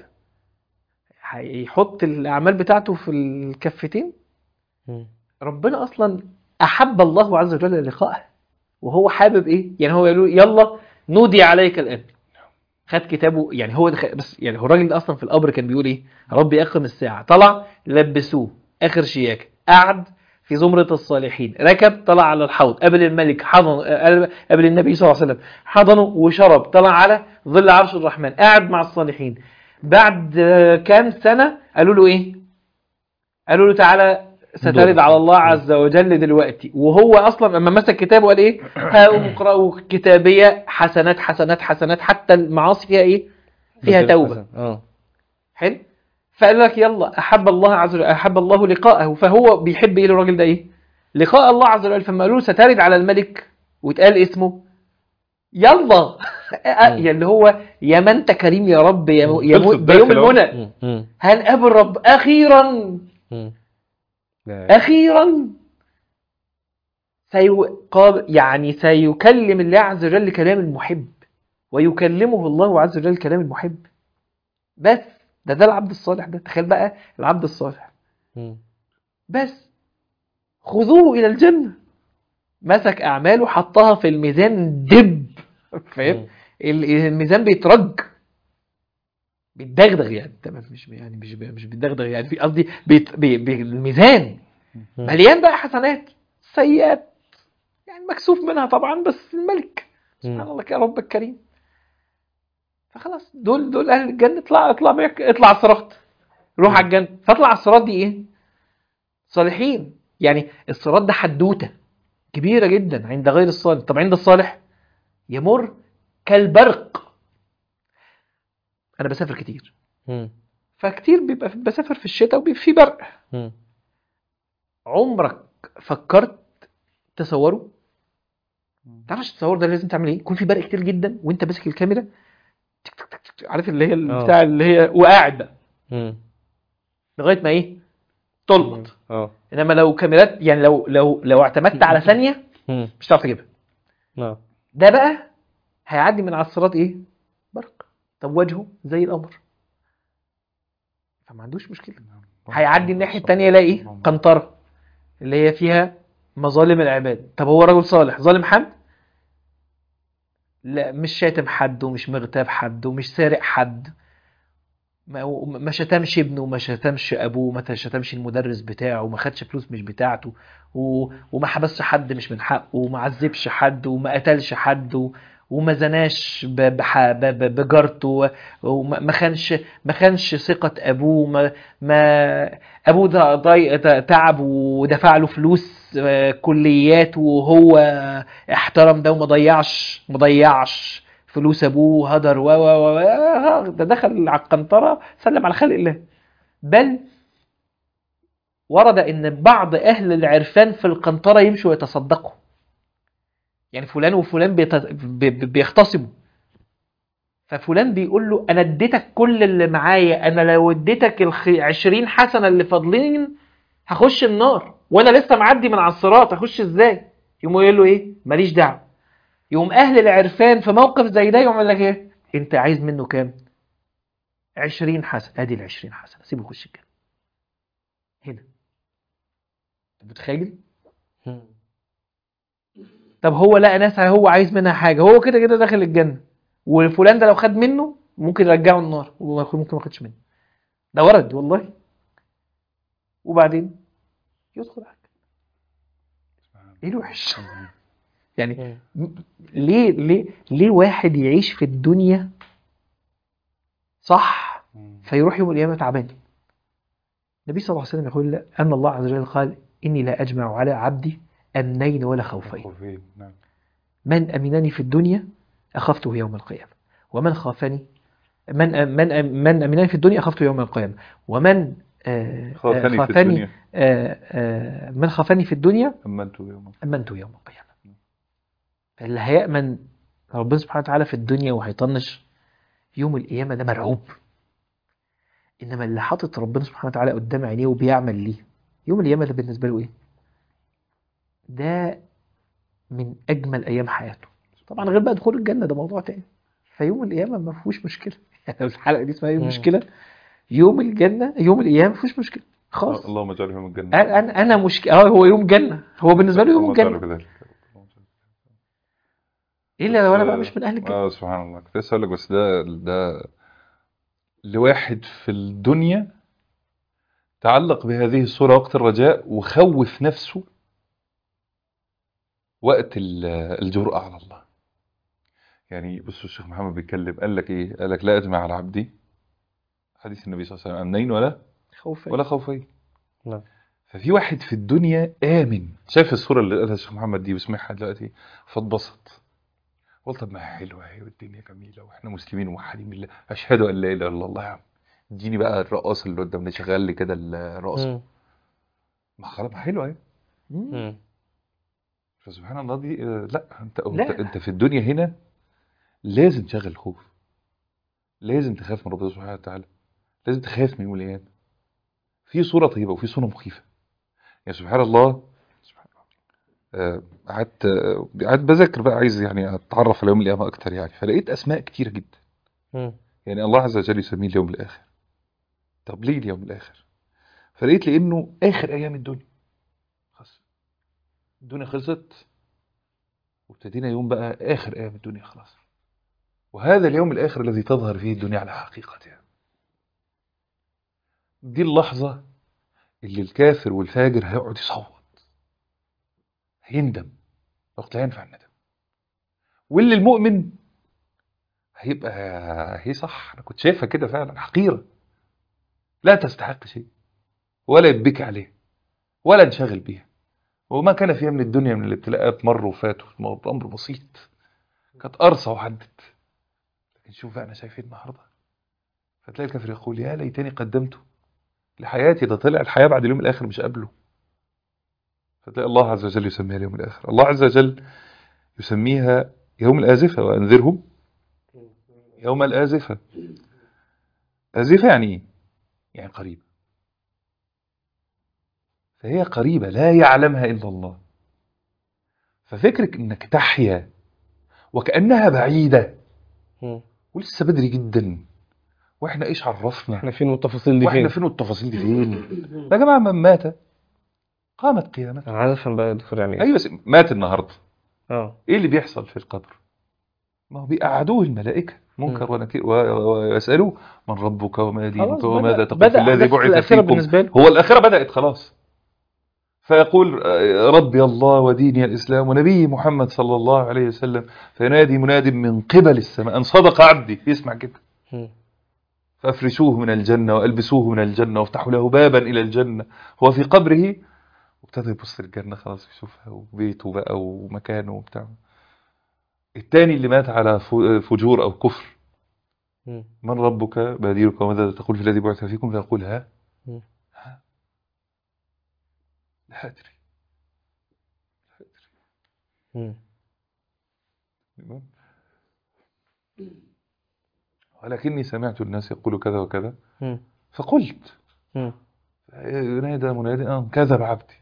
هيحط الاعمال بتاعته في الكفتين مم. ربنا اصلا احب الله عز وجل لقائه وهو حابب ايه يعني هو يقول له يلا نودي عليك الان خد كتابه يعني هو دخ... بس يعني هو الراجل ده اصلا في القبر كان بيقول ايه ربي اقم الساعه طلع لبسوه اخر شياكه قعد في زمرة الصالحين ركب طلع على الحوض قبل الملك حضن قبل النبي صلى الله عليه وسلم حضنه وشرب طلع على ظل عرش الرحمن قاعد مع الصالحين بعد آه، كام سنة قالوا له ايه قالوا له تعالى سترد على الله عز وجل دلوقتي وهو اصلا لما مسك كتابه قال ايه هاؤم اقرأوا كتابية حسنات حسنات حسنات حتى المعاصي فيها ايه فيها بتبقى توبة حسن. اه حلو فقال لك يلا احب الله عز وجل احب الله لقاءه فهو بيحب ايه الراجل ده ايه لقاء الله عز وجل فما قالوا له سترد على الملك واتقال اسمه يلا يا اللي هو يا من انت كريم يا رب يا مو- يا مو- خلصت ده يوم داخل أهو. المنى مم. مم. هنقابل رب اخيرا مم. ده- اخيرا سيو... قال يعني سيكلم الله عز وجل كلام المحب ويكلمه الله عز وجل كلام المحب بس ده ده العبد الصالح ده تخيل بقى العبد الصالح مم. بس خذوه الى الجنه مسك اعماله حطها في الميزان دب فاهم ال- الميزان بيترج بيتدغدغ يعني تمام مش يعني مش مش بيتدغدغ يعني في قصدي بيت بي بي الميزان مم. مليان بقى حسنات سيئات يعني مكسوف منها طبعا بس الملك سبحان مم. الله يا رب الكريم فخلاص دول دول اهل الجنه اطلع اطلع بيك اطلع على الصراط روح على الجنه فاطلع على الصراط دي ايه؟ صالحين يعني الصراط ده حدوته كبيره جدا عند غير الصالح طب عند الصالح يمر كالبرق انا بسافر كتير مم. فكتير بيبقى في- بسافر في الشتاء وبيبقى في برق مم. عمرك فكرت تصوره تعرفش التصور ده لازم تعمل ايه يكون في برق كتير جدا وانت ماسك الكاميرا تك تك تك تك عارف اللي هي آه. بتاع اللي هي وقاعد بقى مم. لغايه ما ايه تلقط اه انما لو كاميرات يعني لو لو لو اعتمدت على ثانيه مم. مش هتعرف تجيبها اه ده بقى هيعدي من على الصراط ايه برق طب وجهه زي القمر فما عندوش مشكله هيعدي الناحيه التانية يلاقي ايه قنطره اللي هي فيها مظالم العباد طب هو رجل صالح ظالم حد لا مش شاتم حد ومش مغتاب حد ومش سارق حد ما ما شتمش ابنه وما شتمش ابوه وما شتمش المدرس بتاعه وما خدش فلوس مش بتاعته و... وما حبسش حد مش من حقه وما عذبش حد وما قتلش حد و... وما زناش ب... بح... ب... ب... بجارته و- وما ما خانش ما خانش ثقة ابوه ما, ما ابوه ده ضي... ت- تعب ودفع له فلوس آه، كليات وهو احترم ده وما ضيعش ما ضيعش فلوس ابوه هدر و و و آه، ده دخل على القنطرة سلم على خلق الله بل ورد ان بعض اهل العرفان في القنطرة يمشوا يتصدقوا يعني فلان وفلان بيت- بي- بي- بيختصموا ففلان بيقول له انا اديتك كل اللي معايا انا لو اديتك الخ... 20 حسنه اللي فاضلين هخش النار وانا لسه معدي من على الصراط هخش ازاي يقوم يقول له ايه ماليش دعوه يقوم اهل العرفان في موقف زي ده يقوم يقول لك ايه انت عايز منه كام 20 حسنه ادي ال 20 حسنه سيبه يخش الجنه هنا انت متخيل مم. طب هو لقى ناس هو عايز منها حاجه هو كده كده داخل الجنه وفلان ده لو خد منه ممكن يرجعه النار وممكن ما ياخدش منه ده ورد والله وبعدين يدخل على الجنة. ايه الوحش يعني مم. م- ليه ليه ليه واحد يعيش في الدنيا صح فيروح يوم القيامه تعبان النبي صلى الله عليه وسلم يقول لا ان الله عز وجل قال اني لا اجمع على عبدي امنين ولا خوفين خوفين نعم من أمنني في الدنيا أخفته يوم القيامة ومن خافني من من من أمنني في الدنيا أخفته يوم القيامة ومن آه، آه، خافني في خافني الدنيا آه، آه، من خافني في الدنيا أمنت يوم أمنته يوم القيامة فاللي هيأمن ربنا سبحانه وتعالى في الدنيا وهيطنش يوم القيامة ده مرعوب إنما اللي حاطط ربنا سبحانه وتعالى قدام عينيه وبيعمل ليه يوم القيامة ده بالنسبة له إيه؟ ده من أجمل أيام حياته طبعا غير بقى دخول الجنة ده موضوع تاني فيوم القيامة ما فيهوش مشكلة يعني لو الحلقة دي اسمها يوم مم. مشكلة يوم الجنة يوم القيامة ما فيهوش مشكلة خالص اللهم اجعله يوم الجنة انا انا أنا مشكلة اه هو يوم جنة هو بالنسبة له يوم اللهم اجعله الجنة كذلك الا لو انا بقى مش من اهل الجنة اه سبحان الله كنت لسه هقول لك بس ده ده لواحد في الدنيا تعلق بهذه الصورة وقت الرجاء وخوف نفسه وقت ال- الجرأة على الله يعني بصوا الشيخ محمد بيتكلم قال لك ايه قال لك لا اجمع على عبدي حديث النبي صلى الله عليه وسلم امنين ولا خوف ولا خوفين نعم. ففي واحد في الدنيا آمن شايف الصورة اللي قالها الشيخ محمد دي بسمعها دلوقتي فاتبسط قلت طب ما هي حلوة اهي والدنيا جميلة واحنا مسلمين وموحدين بالله أشهد أن لا إله إلا الله يا عم اديني بقى الرقاصة اللي قدامنا شغال لي كده الرقاصة مم. ما خلاص ما حلوة اهي مم. مم. فسبحان الله دي آه، لا انت لا. انت, انت في الدنيا هنا لازم تشغل خوف لازم تخاف من ربنا سبحانه وتعالى لازم تخاف من يوم القيامة في صورة طيبة وفي صورة مخيفة يعني سبحان الله سبحان الله آه، قعدت آه، قعدت بذاكر بقى عايز يعني اتعرف على يوم القيامة اكتر يعني فلقيت اسماء كتيرة جدا مم. يعني الله عز وجل يسميه اليوم الاخر طب ليه اليوم الاخر فلقيت لانه اخر ايام الدنيا خلاص الدنيا خلصت وابتدينا يوم بقى اخر ايام الدنيا خلاص وهذا اليوم الآخر الذي تظهر فيه الدنيا على حقيقتها دي اللحظة اللي الكافر والفاجر هيقعد يصوت هيندم وقت لا ينفع الندم واللي المؤمن هيبقى هي صح انا كنت شايفها كده فعلا حقيرة لا تستحق شيء ولا يبكي عليه ولا انشغل بيها وما كان فيها من الدنيا من الابتلاءات مر وفات امر بسيط كانت قرصة وعدت لكن شوف بقى انا شايف ايه النهارده فتلاقي الكافر يقول يا ليتني قدمته لحياتي ده طلع الحياة بعد اليوم الآخر مش قبله فتلاقي الله عز وجل يسميها اليوم الآخر الله عز وجل يسميها يوم الآزفة وأنذرهم يوم الآزفة آزفة يعني إيه؟ يعني قريبة فهي قريبة لا يعلمها إلا الله ففكرك إنك تحيا وكأنها بعيدة مم. ولسه بدري جدا واحنا ايش عرفنا احنا فين والتفاصيل دي واحنا فين فين والتفاصيل دي فين يا جماعه من مات قامت قيامته انا عايز افهم بقى يا دكتور يعني ايه ايوه س- مات النهارده اه ايه اللي بيحصل في القبر ما هو بيقعدوه الملائكه منكر ونكير و- و- ويسالوه من ربك وما دينك خلاص وماذا بدأ- تقول بدأ في الذي أحداث بعث الآخرة فيكم بالنسبة له هو الاخره بدات خلاص فيقول آه، ربي الله وديني الاسلام ونبي محمد صلى الله عليه وسلم فينادي مناد من قبل السماء ان صدق عبدي يسمع كده مم. فافرشوه من الجنة وألبسوه من الجنة وافتحوا له بابا إلى الجنة هو في قبره وابتدى يبص الجنة خلاص يشوفها وبيته بقى ومكانه وبتاع التاني اللي مات على ف- فجور أو كفر مم. من ربك ما دينك وماذا تقول في الذي بعث فيكم فيقول ها مم. ها لا أدري مم. تمام؟ ولكني سمعت الناس يقولوا كذا وكذا مم. فقلت مم. ينادى منادي آه كذب عبدي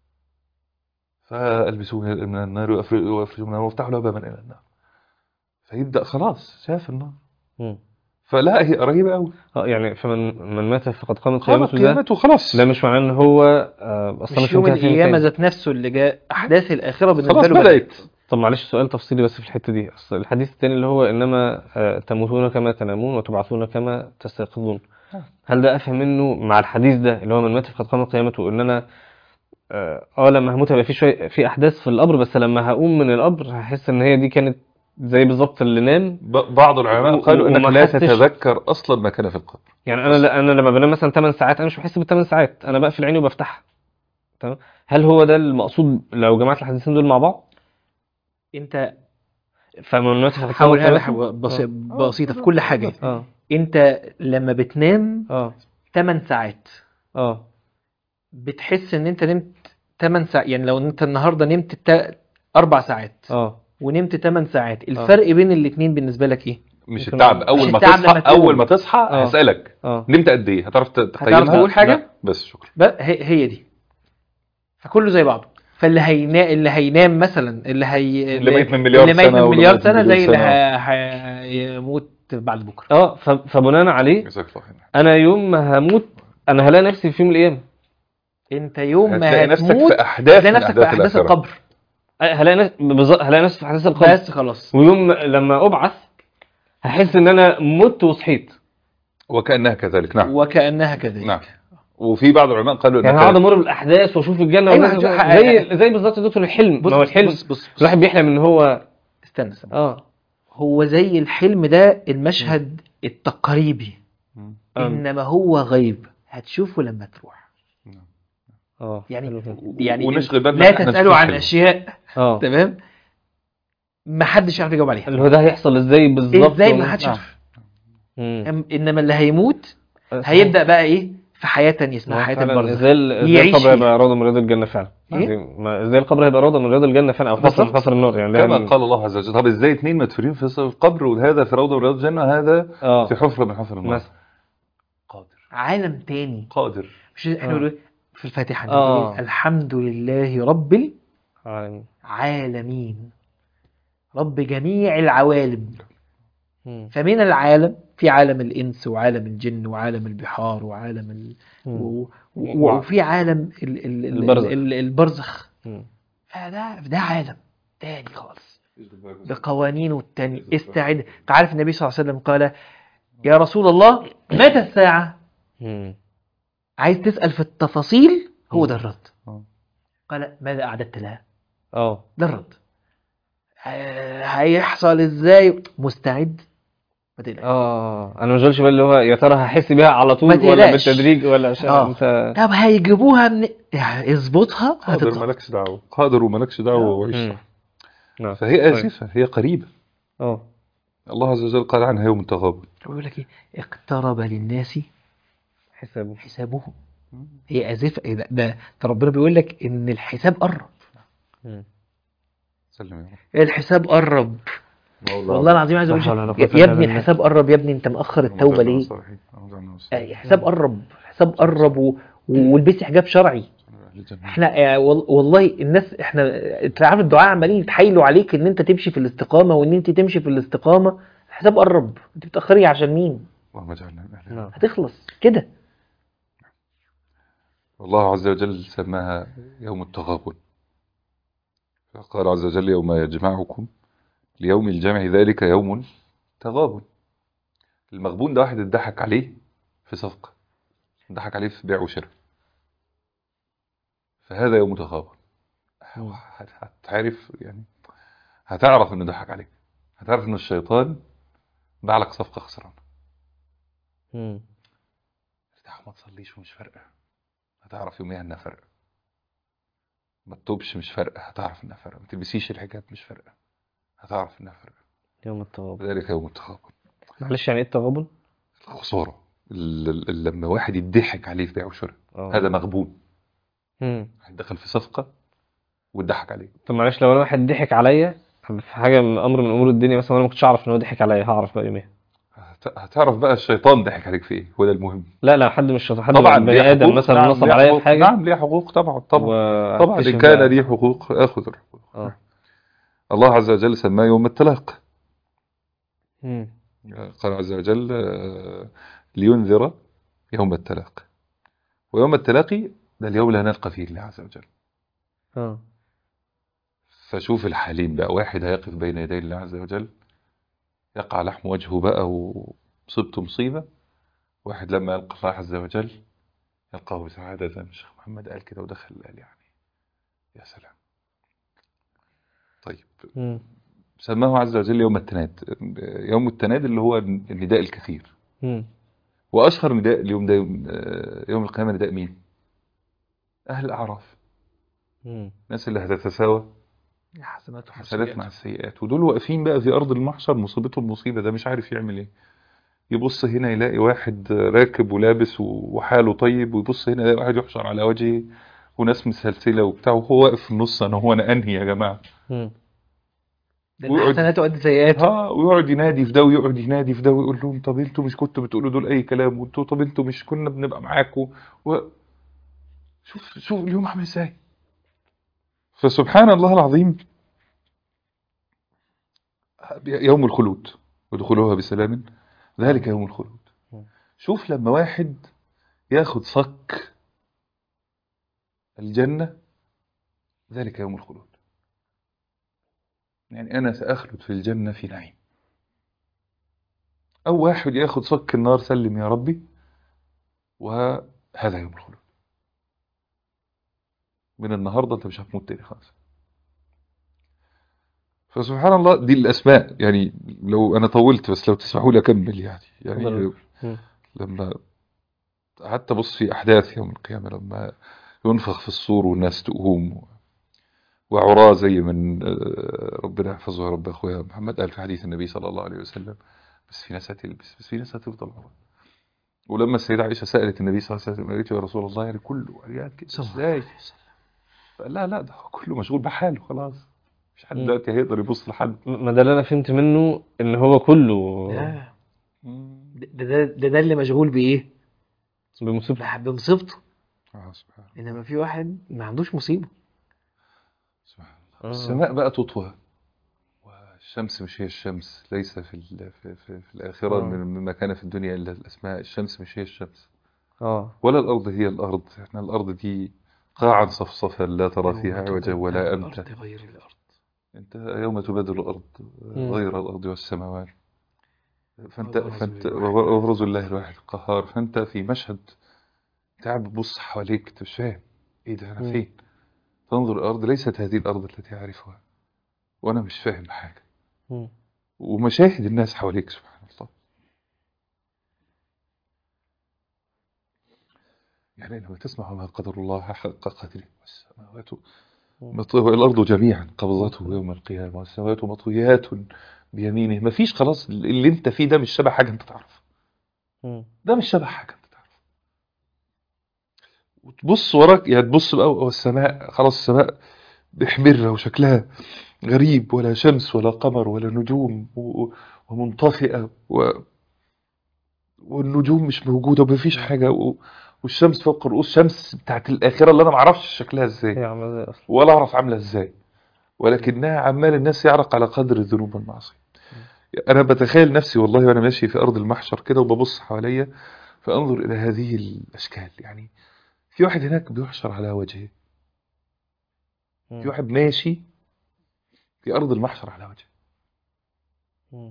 فألبسوه من النار وأفر- وأفرجوا من النار وافتحوا له بابا إلى النار فيبدأ خلاص شاف النار مم. فلا هي قريبة قوي اه يعني فمن من مات فقد قامت قامت قيامته ده قيامته خلاص ده مش معناه ان هو آه، اصلا مش يوم منتهي فين القيامة تاني. ذات نفسه اللي جاء أحداث الآخرة بالنسبة خلاص له بدأت طب معلش سؤال تفصيلي بس في الحتة دي أصل الحديث التاني اللي هو إنما آه، تموتون كما تنامون وتبعثون كما تستيقظون آه. هل ده أفهم منه مع الحديث ده اللي هو من مات فقد قامت قيامته إن أنا اه آه، لما هموت هيبقى في شوية في أحداث في القبر بس لما هقوم من القبر هحس إن هي دي كانت زي بالظبط اللي نام ب- بعض العلماء و- قالوا انك وما لا حدش- تتذكر اصلا ما كان في القبر يعني أنا أنا لما بنام مثلا 8 ساعات أنا مش بحس بالثمان ساعات أنا بقفل عيني وبفتحها تمام هل هو ده المقصود لو جمعت الحديثين دول مع بعض أنت فمن مات فقد حاول قامت حاجة قيامته بسيطة, بسيطة في كل حاجة اه أنت لما بتنام اه 8 ساعات اه بتحس ان انت نمت 8 ساعات يعني لو انت النهارده نمت تا... اربع ساعات اه ونمت 8 ساعات الفرق بين الاثنين بالنسبه لك ايه مش ممكن- التعب اول مش ما التعب تصحى لما تقوم. اول ما تصحى آه. هسألك اه نمت قد ايه هتعرف ت- هتعرف تقيمها تقول حاجة؟ لا، بس شكرا ب... هي... هي دي فكله زي بعضه فاللي هينا... اللي هينام مثلا اللي هي اللي ميت من مليار اللي ميت سنة من واللي مليار ميت سنه من زي اللي مليون ه... هيموت بعد بكره اه ف- فبناء عليه جزاك الله خير انا يوم ما هموت انا هلاقي نفسي في يوم من الايام انت يوم ما هتلاقي نفسك هتموت في احداث هتلاقي من نفسك في احداث الآخرة. القبر أه، هلاقي نفسي بالظبط هلاقي نفسي في احداث القبر بس خلاص ويوم ما- لما ابعث هحس ان انا مت وصحيت وكأنها كذلك نعم وكانها كذلك نعم وفي بعض العلماء قالوا يعني انك هقعد امر بالاحداث واشوف الجنه أيوة، والناس هتشوف- زي زي بالظبط يا دكتور الحلم بص ما هو الحلم بص بص, بص. الواحد بيحلم ان هو استنى استنى اه هو زي الحلم ده المشهد التقريبي مم. آه. انما هو غيب هتشوفه لما تروح اه يعني حلو كده. يعني ونشغل بالنا لا إن إحنا تسالوا نشوف عن حلم. اشياء اه تمام ما حدش يعرف يجاوب عليها اللي هو ده هيحصل ازاي بالظبط ازاي و- ما حدش نعم. يعرف مم. أم- انما اللي هيموت آه، هيبدا بقى ايه في حياه تانية ما اسمها هو حياه فعلا البرزخ ازاي ال- ازاي يعيش القبر فيها. هيبقى روضه من رياض الجنه فعلا إيه؟ زي- ما- ازاي القبر هيبقى روضه من رياض الجنه فعلا او حفر من بالظبط. حفر النار يعني ده كما من- قال الله عز وجل طب ازاي اثنين مدفونين في القبر وهذا في روضه من رياض الجنه هذا اه في حفره من حفر النار مثلا قادر عالم تاني قادر مش احنا آه. بنقول إيه؟ في الفاتحه آه. نقول إيه؟ الحمد لله رب عالمين. العالمين رب جميع العوالم مم. فمن العالم في عالم الإنس وعالم الجن وعالم البحار وعالم ال... مم. و... و... وفي عالم ال... ال... ال... البرزخ. ال... البرزخ مم. فده ده عالم تاني خالص بقوانينه التانية استعد انت عارف النبي صلى الله عليه وسلم قال يا رسول الله متى الساعة مم. عايز تسأل في التفاصيل هو مم. ده الرد آه. قال ماذا أعددت لها اه ده الرد آه، هيحصل ازاي مستعد ما تقلقش اه انا مش قلتش بقى اللي هو يا ترى هحس بيها على طول ما ولا تقلقش. بالتدريج ولا عشان آه. انت طب هيجيبوها من يعني اظبطها قادر هتطلع مالكش دعوة قادر ومالكش دعوة وعيش مم. صح. نعم. فهي طيب. آسفة هي قريبة اه الله عز وجل قال عنها يوم التغابن بيقول لك ايه اقترب للناس حسابه حسابهم هي آزفة إيه ده, ده, ده ربنا بيقول لك ان الحساب قرب مم. سلم يا رب الحساب قرب والله العظيم عايز اقول لا حول ولا شيء. قوة يا إلا ابني بالله. الحساب قرب يا ابني انت مأخر التوبة ليه آه، حساب قرب حساب قرب و... والبسي حجاب شرعي احنا آه، وال- والله الناس احنا انت عارف الدعاء عمالين يتحايلوا عليك ان انت تمشي في الاستقامه وان انت تمشي في الاستقامه الحساب قرب انت بتاخري عشان مين اللهم اجعلنا من أهلها. نعم. هتخلص كده والله عز وجل سماها يوم التغابن فقال عز وجل يوم يجمعكم ليوم الجمع ذلك يوم تغابن المغبون ده واحد اتضحك عليه في صفقة اتضحك عليه في بيع وشراء فهذا يوم تغابن مم. هت- هتعرف يعني هتعرف انه ضحك عليك هتعرف ان الشيطان باع لك صفقة خسرانة مم. ارتاح ما تصليش ومش فارقة هتعرف يوميها انها فارقة ما تتوبش مش فارقة هتعرف انها فارقة ما تلبسيش الحجاب مش فارقة هتعرف انها فارقة يوم التغابن ذلك يوم التغابن معلش يعني ايه التغابن؟ الخسارة ال- ال- لما واحد يضحك عليه في بيع وشراء اه هذا مغبون مم. واحد دخل في صفقة واتضحك عليه طب معلش لو انا واحد ضحك عليا في حاجه من امر من امور الدنيا مثلا وانا ما كنتش اعرف ان هو ضحك عليا هعرف بقى يوميها هت- هتعرف بقى الشيطان ضحك عليك في ايه هو ده المهم لا لا حد مش شاطر حد طبعا بني ليه ادم حقوق، مثلا نعم، نصب ليه عليا حقوق، في حاجه نعم ليه حقوق طبعا طبعا طبعا وأكتشف إن كان بقى- لي حقوق آخذ الحقوق اه الله عز وجل سماه يوم التلاق مم. قال عز وجل آه، لينذر يوم التلاق ويوم التلاقي ده اليوم اللي هنلقى فيه الله عز وجل اه فشوف الحالين بقى واحد هيقف بين يدي الله عز وجل يقع لحم وجهه بقى ومصيبته مصيبة واحد لما يلقى الله عز وجل يلقاه بسعادة زي ما الشيخ محمد قال كده ودخل قال يعني يا سلام طيب مم. سماه عز وجل يوم التناد يوم التناد اللي هو النداء الكثير مم. وأشهر نداء اليوم ده يوم, آه، يوم القيامة نداء مين أهل الأعراف مم. الناس اللي هتتساوى حسنات حسنات مع السيئات ودول واقفين بقى في أرض المحشر مصيبته المصيبة ده مش عارف يعمل إيه يبص هنا يلاقي واحد راكب ولابس وحاله طيب ويبص هنا يلاقي واحد يحشر على وجهه وناس مسلسلة وبتاع وهو واقف في النص أنا هو أنا أنهي يا جماعة مم. ده ويقعد- حسنات وقد سيئات ها ويقعد ينادي في ده ويقعد ينادي في ده ويقول لهم طب انتوا مش كنتوا بتقولوا دول اي كلام وانتوا طب انتوا مش كنا بنبقى معاكم و... شوف شوف اليوم عامل ازاي فسبحان الله العظيم يوم الخلود ودخولها بسلام ذلك يوم الخلود شوف لما واحد ياخد صك الجنة ذلك يوم الخلود يعني أنا سأخلد في الجنة في نعيم أو واحد ياخد صك النار سلم يا ربي وهذا يوم الخلود من النهاردة أنت مش هتموت تاني خلاص فسبحان الله دي الأسماء يعني لو أنا طولت بس لو تسمحوا لي أكمل يعني يعني اتفضل. مم. لما حتى بص في أحداث يوم القيامة لما ينفخ في الصور والناس تقوم وعراة زي من آه، ربنا يحفظه يا رب أخويا محمد قال في حديث النبي صلى الله عليه وسلم بس في ناس هتلبس بس في ناس هتفضل عراة ولما السيدة عائشة سألت النبي صلى الله عليه وسلم قالت له يا رسول الله يعني كله عريان كده صلى الله ازاي عليه وسلم. فقال لا لا ده هو كله مشغول بحاله خلاص مش حد مم. دلوقتي هيقدر يبص لحد ما ده اللي انا فهمت منه ان هو كله لا. ده ده ده, ده اللي مشغول بايه بمصيبته بح- بمصيبته آه، سبحان انما في واحد ما عندوش مصيبه سبحان آه. السماء بقى تطوى والشمس مش هي الشمس ليس في ال- في, في, في الآخرة آه. من مما كان في الدنيا إلا الأسماء الشمس مش هي الشمس اه ولا الأرض هي الأرض احنا الأرض دي قاعا صفصفا لا ترى فيها عوجا ولا أمتا الأرض غير الأرض انت يوم تبادل الارض مم. غير الارض والسماوات فانت وبرزوا فانت لله الواحد. وبرز الله الواحد القهار فانت في مشهد تعب بتبص حواليك انت مش فاهم ايه ده انا مم. فين تنظر الارض ليست هذه الارض التي اعرفها وانا مش فاهم حاجه مم. ومشاهد الناس حواليك سبحان الله يعني لما تسمع ما قدر الله حق قدره والسماوات مط- والأرض جميعا قبضته يوم القيامة والسماوات مطويات بيمينه ما فيش خلاص اللي انت فيه ده مش شبه حاجة انت تعرف مم. ده مش شبه حاجة انت تعرف وتبص وراك يعني تبص بقى والسماء خلاص السماء محمرة وشكلها غريب ولا شمس ولا قمر ولا نجوم و- ومنطفئة و... والنجوم مش موجودة ومفيش حاجة و... والشمس فوق رؤوس شمس بتاعت الآخرة اللي أنا معرفش شكلها إزاي هي عامله زي اصلا ولا أعرف عاملة إزاي ولكنها عمال الناس يعرق على قدر الذنوب والمعاصي أنا بتخيل نفسي والله وأنا ماشي في أرض المحشر كده وببص حواليا فأنظر إلى هذه الأشكال يعني في واحد هناك بيحشر على وجهه مم. في واحد ماشي في أرض المحشر على وجهه مم.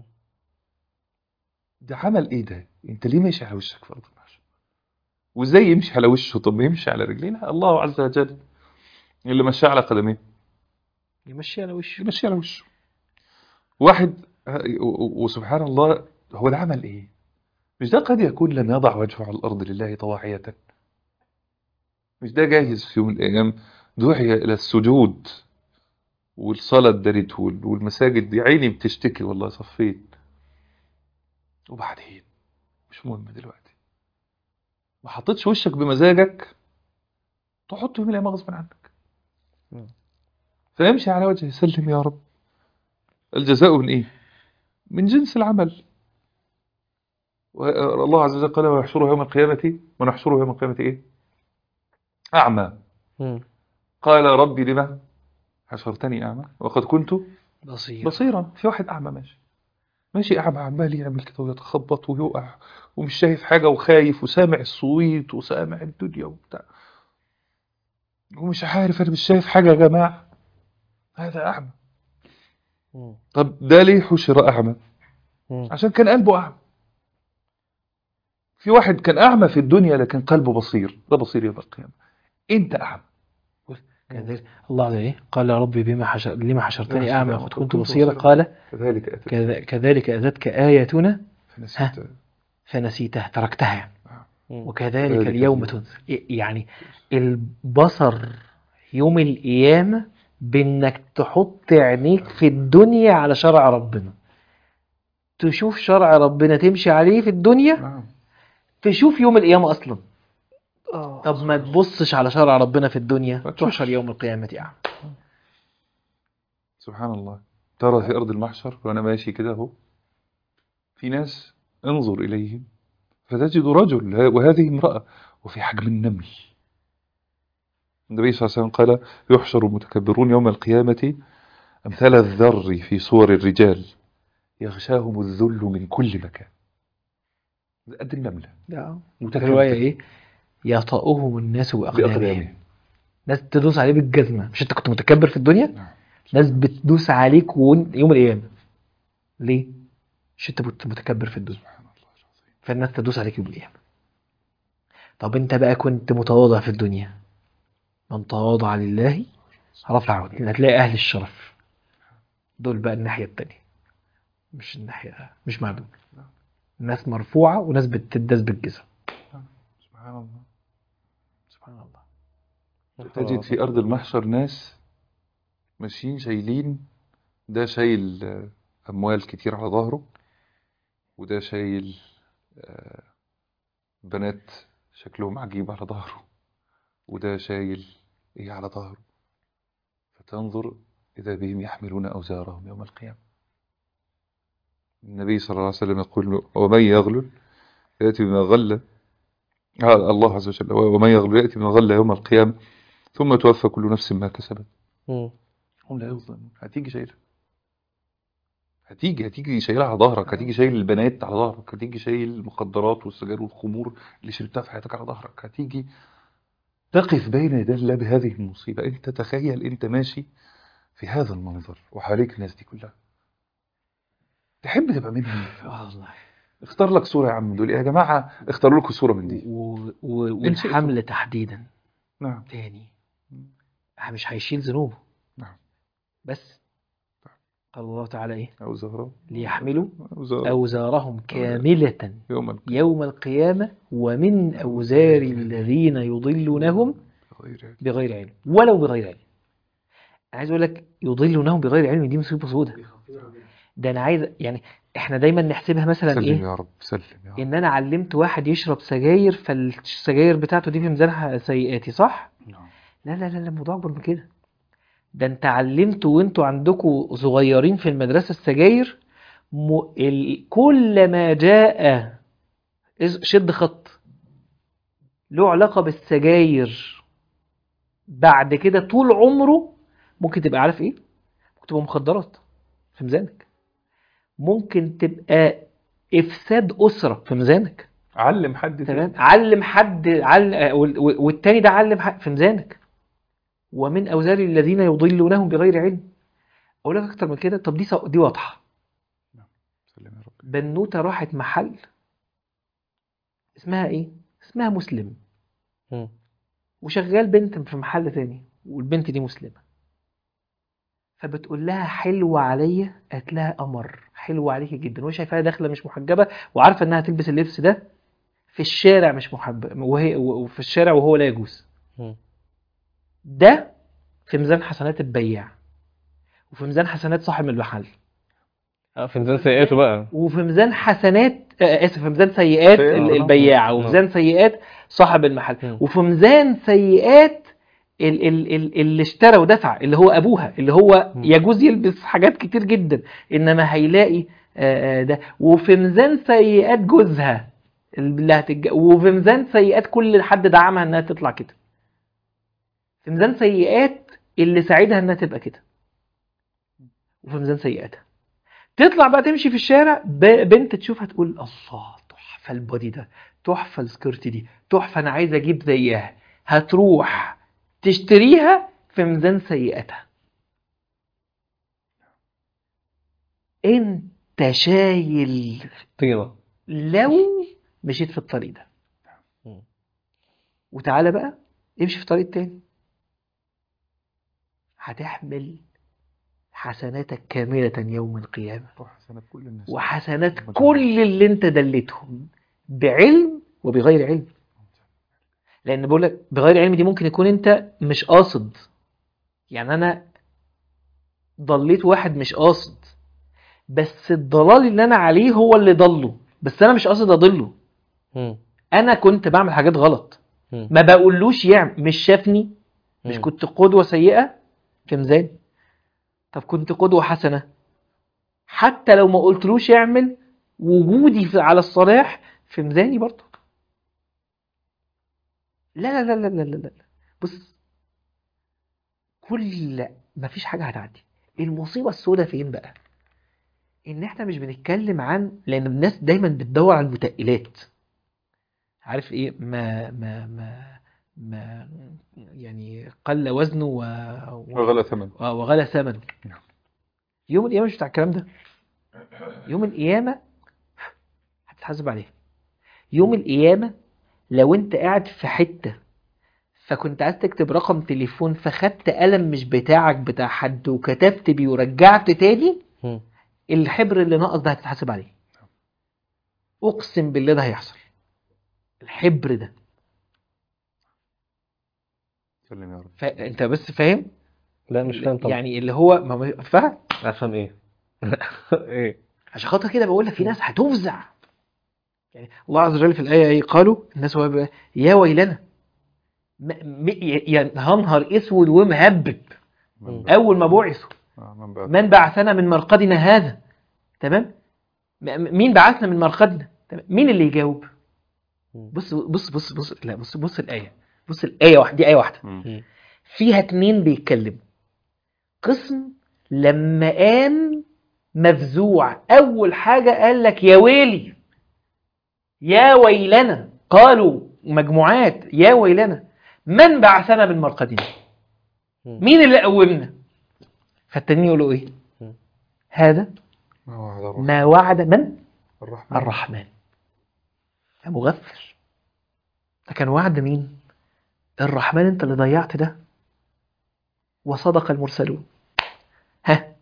ده عمل ايه ده انت ليه ماشي على وشك في ارض المحشر وازاي يمشي على وشه طب ما يمشي على رجلينا الله عز وجل اللي مشى على قدميه يمشي على وشه يمشي على وشه واحد و- و- وسبحان الله هو ده عمل ايه مش ده قد يكون لم يضع وجهه على الارض لله طواعية مش ده جاهز في يوم من الايام دعي الى السجود والصلاة اتدارت وال- والمساجد دي عيني بتشتكي والله صفيت وبعدين مش مهم دلوقتي ما حطيتش وشك بمزاجك تحط يوم الايام غصب عنك مم. فيمشي على وجهه سلم يا رب الجزاء من ايه من جنس العمل والله عز وجل قال ويحشره يوم القيامة ونحشره يوم القيامة ايه اعمى مم. قال ربي لما حشرتني اعمى وقد كنت بصير بصيرا في واحد اعمى ماشي ماشي اعمى عمال يعمل كده ويتخبط ويقع ومش شايف حاجه وخايف وسامع الصويت وسامع الدنيا وبتاع ومش عارف انا مش شايف حاجه يا جماعه هذا اعمى مم. طب ده ليه حشر اعمى مم. عشان كان قلبه اعمى في واحد كان اعمى في الدنيا لكن قلبه بصير ده بصير يوم القيامه انت اعمى كذلك الله عز وجل قال يا ربي بما حشر لما حشرتني حشرتني أعمى أعمى وقد وقد كنت كنت بصيرا بصيرا. قال كذلك اتت كذا- كذلك أتتك آياتنا فنسيت فنسيتها تركتها يعني. مم. وكذلك كذلك اليوم اليوم. تنسى يعني البصر يوم القيامة بإنك تحط عينيك في الدنيا على شرع ربنا تشوف شرع ربنا تمشي عليه في الدنيا نعم تشوف يوم القيامة أصلا طب ما تبصش على شرع ربنا في الدنيا ما تشوفش. تحشر يوم القيامة أعمى سبحان الله ترى في أرض المحشر وأنا ماشي كده أهو في ناس انظر إليهم فتجد رجل وهذه امرأة وفي حجم النمل النبي صلى الله عليه وسلم قال يحشر المتكبرون يوم القيامة أمثال الذر في صور الرجال يغشاهم الذل من كل مكان قد النملة متكبر الرواية إيه يطأهم الناس بأقدامهم بأقدامهم ناس تدوس عليه بالجزمة مش أنت كنت متكبر في الدنيا نعم. ناس بتدوس عليك وإن- يوم القيامة ليه مش أنت كنت متكبر في الدنيا سبحان الله العظيم فالناس تدوس عليك يوم القيامة طب انت بقى كنت متواضع في الدنيا من تواضع لله رفعه هتلاقي اهل الشرف دول بقى الناحية التانية مش الناحية مش مع دول ناس مرفوعة وناس بتداس بالجزم سبحان الله سبحان الله تجد في أرض المحشر ناس ماشيين شايلين ده شايل آه، أموال كتير على ظهره وده شايل آه، بنات شكلهم عجيب على ظهره وده شايل إيه على ظهره فتنظر إذا بهم يحملون أوزارهم يوم القيامة النبي صلى الله عليه وسلم يقول ومن يغلل يأتي بما غل آه، الله عز وجل ومن يغلل يأتي بما غل يوم القيامة ثم توفى كل نفس ما كسبت مم. هم لا يظلمون هتيجي شايلها هتيجي هتيجي شايلها على ظهرك هتيجي شايل البنات على ظهرك هتيجي شايل المخدرات والسجاير والخمور اللي شربتها في حياتك على ظهرك هتيجي تقف بين يدي الله بهذه المصيبة انت تخيل انت ماشي في هذا المنظر وحواليك الناس دي كلها تحب تبقى منهم والله اختار لك صورة يا عم من دول يا جماعة اختاروا لكم صورة من دي و... و... إن شئتم. والحمل تحديدا نعم تاني مش هيشيل ذنوبه نعم. بس قال الله تعالى ايه أو زهرة ليحملوا أو زهرة أوزارهم كاملة يوم القيامة يوم القيامة ومن أوزار الذين يضلونهم غير بغير علم ولو بغير علم عايز اقول لك يضلونهم بغير علم دي مصيبة سودة ده انا عايز يعني احنا دايما نحسبها مثلا سلم ايه يا رب سلم يا رب ان انا علمت واحد يشرب سجاير فالسجاير بتاعته دي في ميزان سيئاتي صح نعم. لا لا لا لا الموضوع اكبر من كده ده انت علمتوا وانتوا عندكم صغيرين في المدرسة السجاير م... ال... كل ما جاء إز- شد خط له علاقة بالسجاير بعد كده طول عمره ممكن تبقى عارف ايه ممكن تبقى مخدرات في ميزانك ممكن تبقى افساد اسرة في ميزانك علم حد تمام علم حد عل... وال- والتاني ده علم حد في ميزانك ومن اوزار الذين يضلونهم بغير علم اقول لك اكتر من كده طب دي ص- دي واضحه سلم يا رب بنوته راحت محل اسمها ايه اسمها مسلم مم. وشغال بنت في محل تاني والبنت دي مسلمه فبتقول لها حلوه عليا قالت لها قمر حلوه عليكي جدا وهي شايفاها داخله مش محجبه وعارفه انها تلبس اللبس ده في الشارع مش محجبه وهي وفي الشارع وهو لا يجوز مم. ده في ميزان حسنات البياع وفي ميزان حسنات صاحب المحل اه في ميزان سيئاته بقى وفي ميزان حسنات آه، اسف في ميزان سيئات سيئات، ال- آه. البياع وفي آه. ميزان سيئات صاحب المحل مم. وفي ميزان سيئات ال- ال- ال- اللي اشترى ودفع اللي هو ابوها اللي هو مم. يجوز يلبس حاجات كتير جدا انما هيلاقي آه، آه، ده وفي ميزان سيئات جوزها اللي هتتج... وفي ميزان سيئات كل حد دعمها انها تطلع كده في ميزان سيئات اللي ساعدها انها تبقى كده وفي ميزان سيئاتها تطلع بقى تمشي في الشارع ب- بنت تشوفها تقول الله تحفه البودي ده تحفه السكيرت دي تحفه انا عايز اجيب زيها هتروح تشتريها في ميزان سيئاتها انت شايل طينة لو مشيت في الطريق ده مم. وتعالى بقى امشي في الطريق التاني هتحمل حسناتك كاملة يوم القيامة وحسنات كل الناس وحسنات كل اللي انت دلتهم بعلم وبغير علم لان بقول لك بغير علم دي ممكن يكون انت مش قاصد يعني انا ضليت واحد مش قاصد بس الضلال اللي انا عليه هو اللي ضله بس انا مش قاصد اضله مم. انا كنت بعمل حاجات غلط مم. ما بقولوش يعمل مش شافني مش مم. كنت قدوة سيئة في ميزاني طب كنت قدوة حسنة حتى لو ما قلتلوش يعمل وجودي في على الصلاح في ميزاني برضه لا لا لا لا لا لا لا بص كل ما فيش حاجة هتعدي المصيبة السوداء فين بقى ان احنا مش بنتكلم عن لان الناس دايما بتدور على المتقلات عارف ايه ما ما ما ما يعني قل وزنه و... و... وغلى ثمن آه، وغلى ثمنه نعم. يوم القيامة مش بتاع الكلام ده يوم القيامة هتتحاسب عليه يوم القيامة لو انت قاعد في حتة فكنت عايز تكتب رقم تليفون فخدت قلم مش بتاعك بتاع حد وكتبت بيه ورجعت تاني مم. الحبر اللي ناقص ده هتتحاسب عليه اقسم بالله ده هيحصل الحبر ده سلم يا رب فانت بس فاهم لا مش فاهم طبعا يعني اللي هو ما هو- فاهم افهم ايه ايه عشان خاطر كده بقول لك في ناس هتفزع يعني الله عز وجل في الآية ايه قالوا الناس هو بقى يا ويلنا م- م- يا نهار اسود ومهبب من مم. بعد- اول ما بعثوا آه، من بعد من بعثنا من مرقدنا هذا تمام م- م- مين بعثنا من مرقدنا تمام؟ مين اللي يجاوب مم. بص بص بص بص لا بص بص الآية بص الآية واحدة دي آية واحدة مم. فيها اتنين بيتكلموا قسم لما قام مفزوع اول حاجة قال لك يا ويلي يا ويلنا قالوا مجموعات يا ويلنا من بعثنا من مرقدنا مم. مين اللي قومنا فالتانيين يقولوا ايه مم. هذا ما وعد الرحمن ما وعد من الرحمن الرحمن يا مغفل ده كان وعد مين الرحمن انت اللي ضيعت ده وصدق المرسلون ها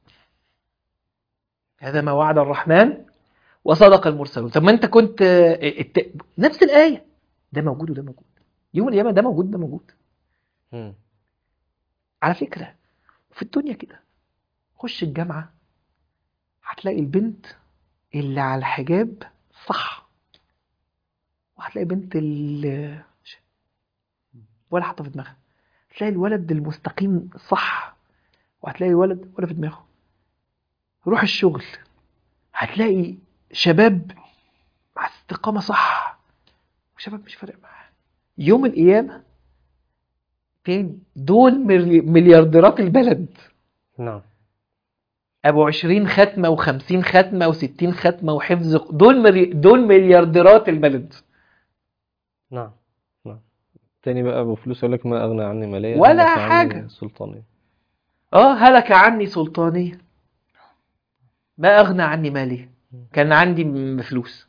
هذا ما وعد الرحمن وصدق المرسلون طب ما انت كنت آه، الت... نفس الآية ده موجود وده موجود يوم القيامة ده موجود ده موجود مم. على فكرة في الدنيا كده خش الجامعة هتلاقي البنت اللي على الحجاب صح وهتلاقي بنت اللي ولا حاطة في دماغها هتلاقي الولد المستقيم صح وهتلاقي الولد ولا في دماغه روح الشغل هتلاقي شباب مع استقامة صح وشباب مش فارق معاه يوم القيامة تاني دول ملي- مليارديرات البلد نعم ابو 20 ختمه و50 ختمه و60 ختمه وحفظ ق- دول مري... دول مليارديرات البلد نعم نعم تاني بقى ابو فلوس يقول لك ما اغنى عني ماليا ولا هلك عني حاجة. سلطانيا اه هلك عني سلطانيه ما اغنى عني مالي كان عندي م- فلوس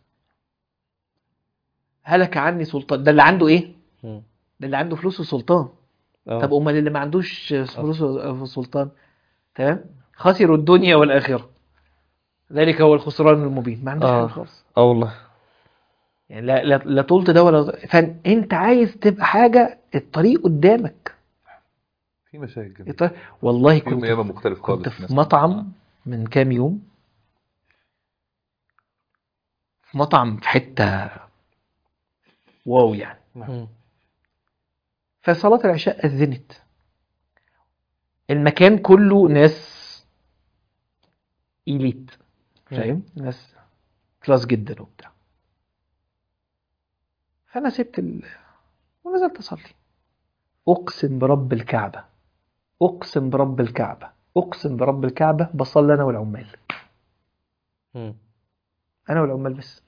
هلك عني سلطان ده اللي عنده ايه مم. ده اللي عنده فلوس وسلطان اه طب امال اللي ما عندوش فلوس وسلطان تمام خسروا الدنيا والاخره ذلك هو الخسران المبين ما عندوش آه. حاجه خالص اه والله يعني لا لا لا طولت ده ولا فانت عايز تبقى حاجه الطريق قدامك في مشاكل جميلة. الطريق والله في يوم كنت قيامة مختلف خالص كنت في الناس. مطعم من كام يوم في مطعم في حته واو يعني مم. فصلاة العشاء أذنت المكان كله ناس إليت فاهم ناس كلاس جدا وبتاع فأنا سبت ال... ونزلت أصلي أقسم برب الكعبة أقسم برب الكعبة أقسم برب الكعبة بصلي أنا والعمال مم. أنا والعمال بس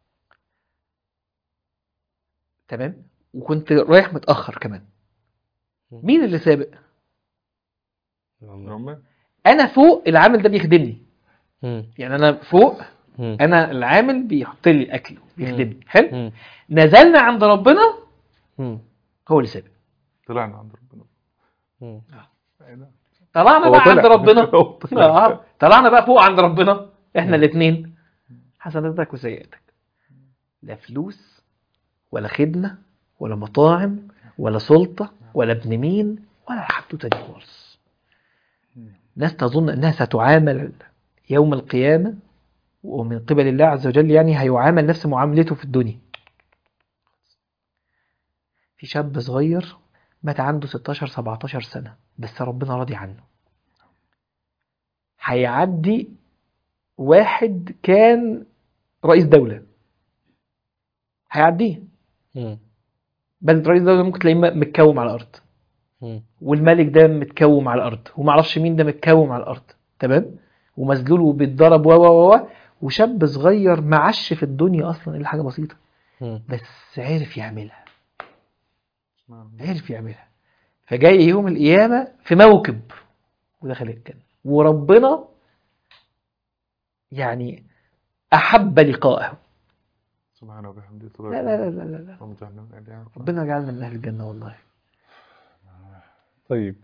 تمام وكنت رايح متأخر كمان مين اللي سابق العمال. هم؟ انا فوق العامل ده بيخدمني مم. يعني انا فوق مم. انا العامل بيحط لي اكل بيخدمني حلو مم. نزلنا عند ربنا مم. هو اللي سابق طلعنا عند ربنا مم. طلعنا هو بقى طلع. عند ربنا هو طلع. آه، طلعنا بقى فوق عند ربنا احنا الاثنين حسناتك وسيئاتك لا فلوس ولا خدمه ولا مطاعم ولا سلطه ولا ابن مين ولا حدوته دي خالص ناس تظن انها ستعامل يوم القيامه ومن قبل الله عز وجل يعني هيعامل نفس معاملته في الدنيا في شاب صغير مات عنده 16 17 سنة بس ربنا راضي عنه هيعدي واحد كان رئيس دولة هيعديه مم. بل رئيس دولة ممكن تلاقيه م- متكوم على الأرض مم. والملك ده متكوم على الأرض ومعرفش مين ده متكوم على الأرض تمام ومذلول وبيتضرب و و و وشاب صغير معش في الدنيا أصلا إلا حاجة بسيطة مم. بس عرف يعملها عرف يعملها فجاي يوم القيامة في موكب ودخل الجنة وربنا يعني أحب لقاءه سبحانه وبحمده لا لا لا لا, لا, لا. ربنا جعلنا ربنا جعلنا من أهل الجنة والله طيب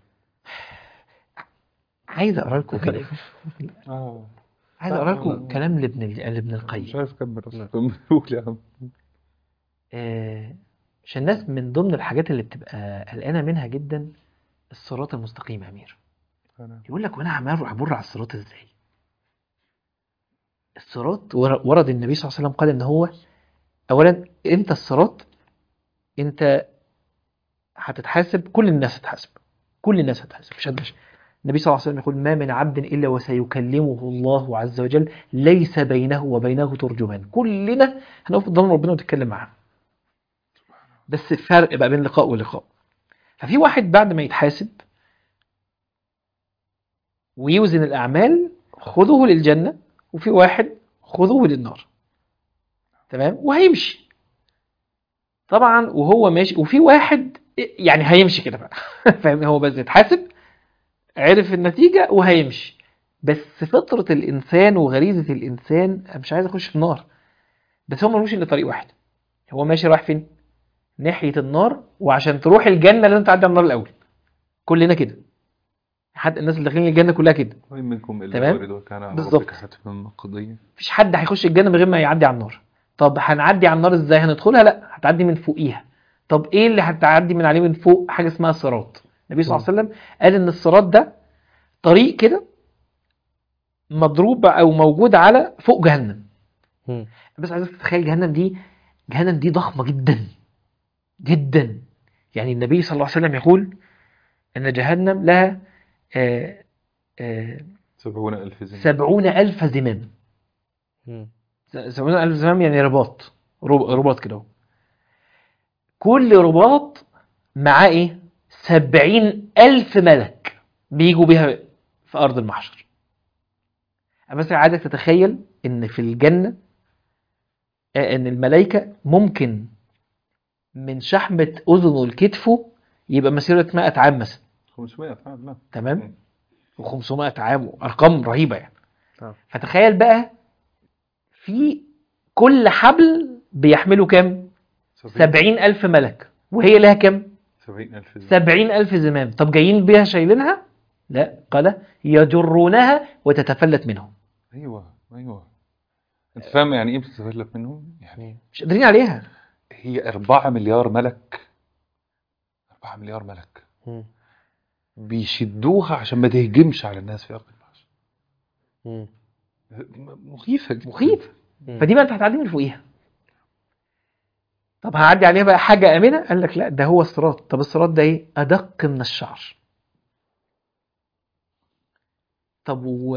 عايز أقرأ لكم كلام اه عايز أقرأ لكم كلام لابن لابن مش القيم عارف اكمل اصلا كمل قول يا عم آه، عشان الناس من ضمن الحاجات اللي بتبقى قلقانة منها جدا الصراط المستقيم يا أمير أنا- يقول لك وانا عمال امر على الصراط ازاي الصراط ور- ورد النبي صلى الله عليه وسلم قال ان هو اولا انت الصراط انت هتتحاسب كل الناس هتتحاسب كل الناس هتتحاسب مش حد مش النبي صلى الله عليه وسلم يقول ما من عبد الا وسيكلمه الله عز وجل ليس بينه وبينه ترجمان كلنا هنقف قدام ربنا ونتكلم معاه بس فرق بقى بين لقاء ولقاء ففي واحد بعد ما يتحاسب ويوزن الأعمال خذوه للجنة وفي واحد خذوه للنار تمام وهيمشي طبعا وهو ماشي وفي واحد يعني هيمشي كده بقى فاهم هو بس يتحاسب عرف النتيجة وهيمشي بس فطرة الإنسان وغريزة الإنسان أنا مش عايز أخش النار بس هو ملوش إلا طريق واحد هو ماشي رايح فين؟ ناحية النار وعشان تروح الجنة لازم تعدي على النار الأول كلنا كده حتى الناس اللي داخلين الجنة كلها كده وإن منكم إلا تمام؟ وارد وكان على بالظبط. ربك حتما مقضيا مفيش حد هيخش الجنة من غير ما يعدي على النار طب هنعدي على النار ازاي هندخلها لا هتعدي من فوقيها طب ايه اللي هتعدي من عليه من فوق حاجة اسمها صراط النبي صلى الله عليه وسلم قال ان الصراط ده طريق كده مضروب او موجود على فوق جهنم مم. بس عايزك تتخيل جهنم دي جهنم دي ضخمة جدا جدا يعني النبي صلى الله عليه وسلم يقول ان جهنم لها آه، آه، سبعون ألف زمن سبعون ألف زمام مم. سبعون ألف زمام يعني رباط رب- رباط كده اهو. كل رباط معاه ايه سبعين ألف ملك بيجوا بيها في أرض المحشر أنا بس عايزك تتخيل إن في الجنة آه، إن الملائكة ممكن من شحمة أذنه لكتفه يبقى مسيرة 100 عام مثلا 500 فعلا لا تمام و500 عام ارقام رهيبه يعني نعم. فتخيل بقى في كل حبل بيحمله كام سبعين ألف ملك وهي لها كام سبعين ألف زمن سبعين ألف زمام طب جايين بيها شايلينها لا قال يجرونها وتتفلت منهم أيوه أيوه أنت فاهم يعني إيه بتتفلت منهم؟ يعني مش قادرين عليها هي أربعة مليار ملك أربعة مليار ملك مم. بيشدوها عشان ما تهجمش على الناس في أرض المحشر مم. مخيفة جدا. مخيف مم. فدي بقى انت هتعدي من فوقيها طب هعدي عليها بقى حاجه امنه قال لك لا ده هو الصراط طب الصراط ده ايه ادق من الشعر طب و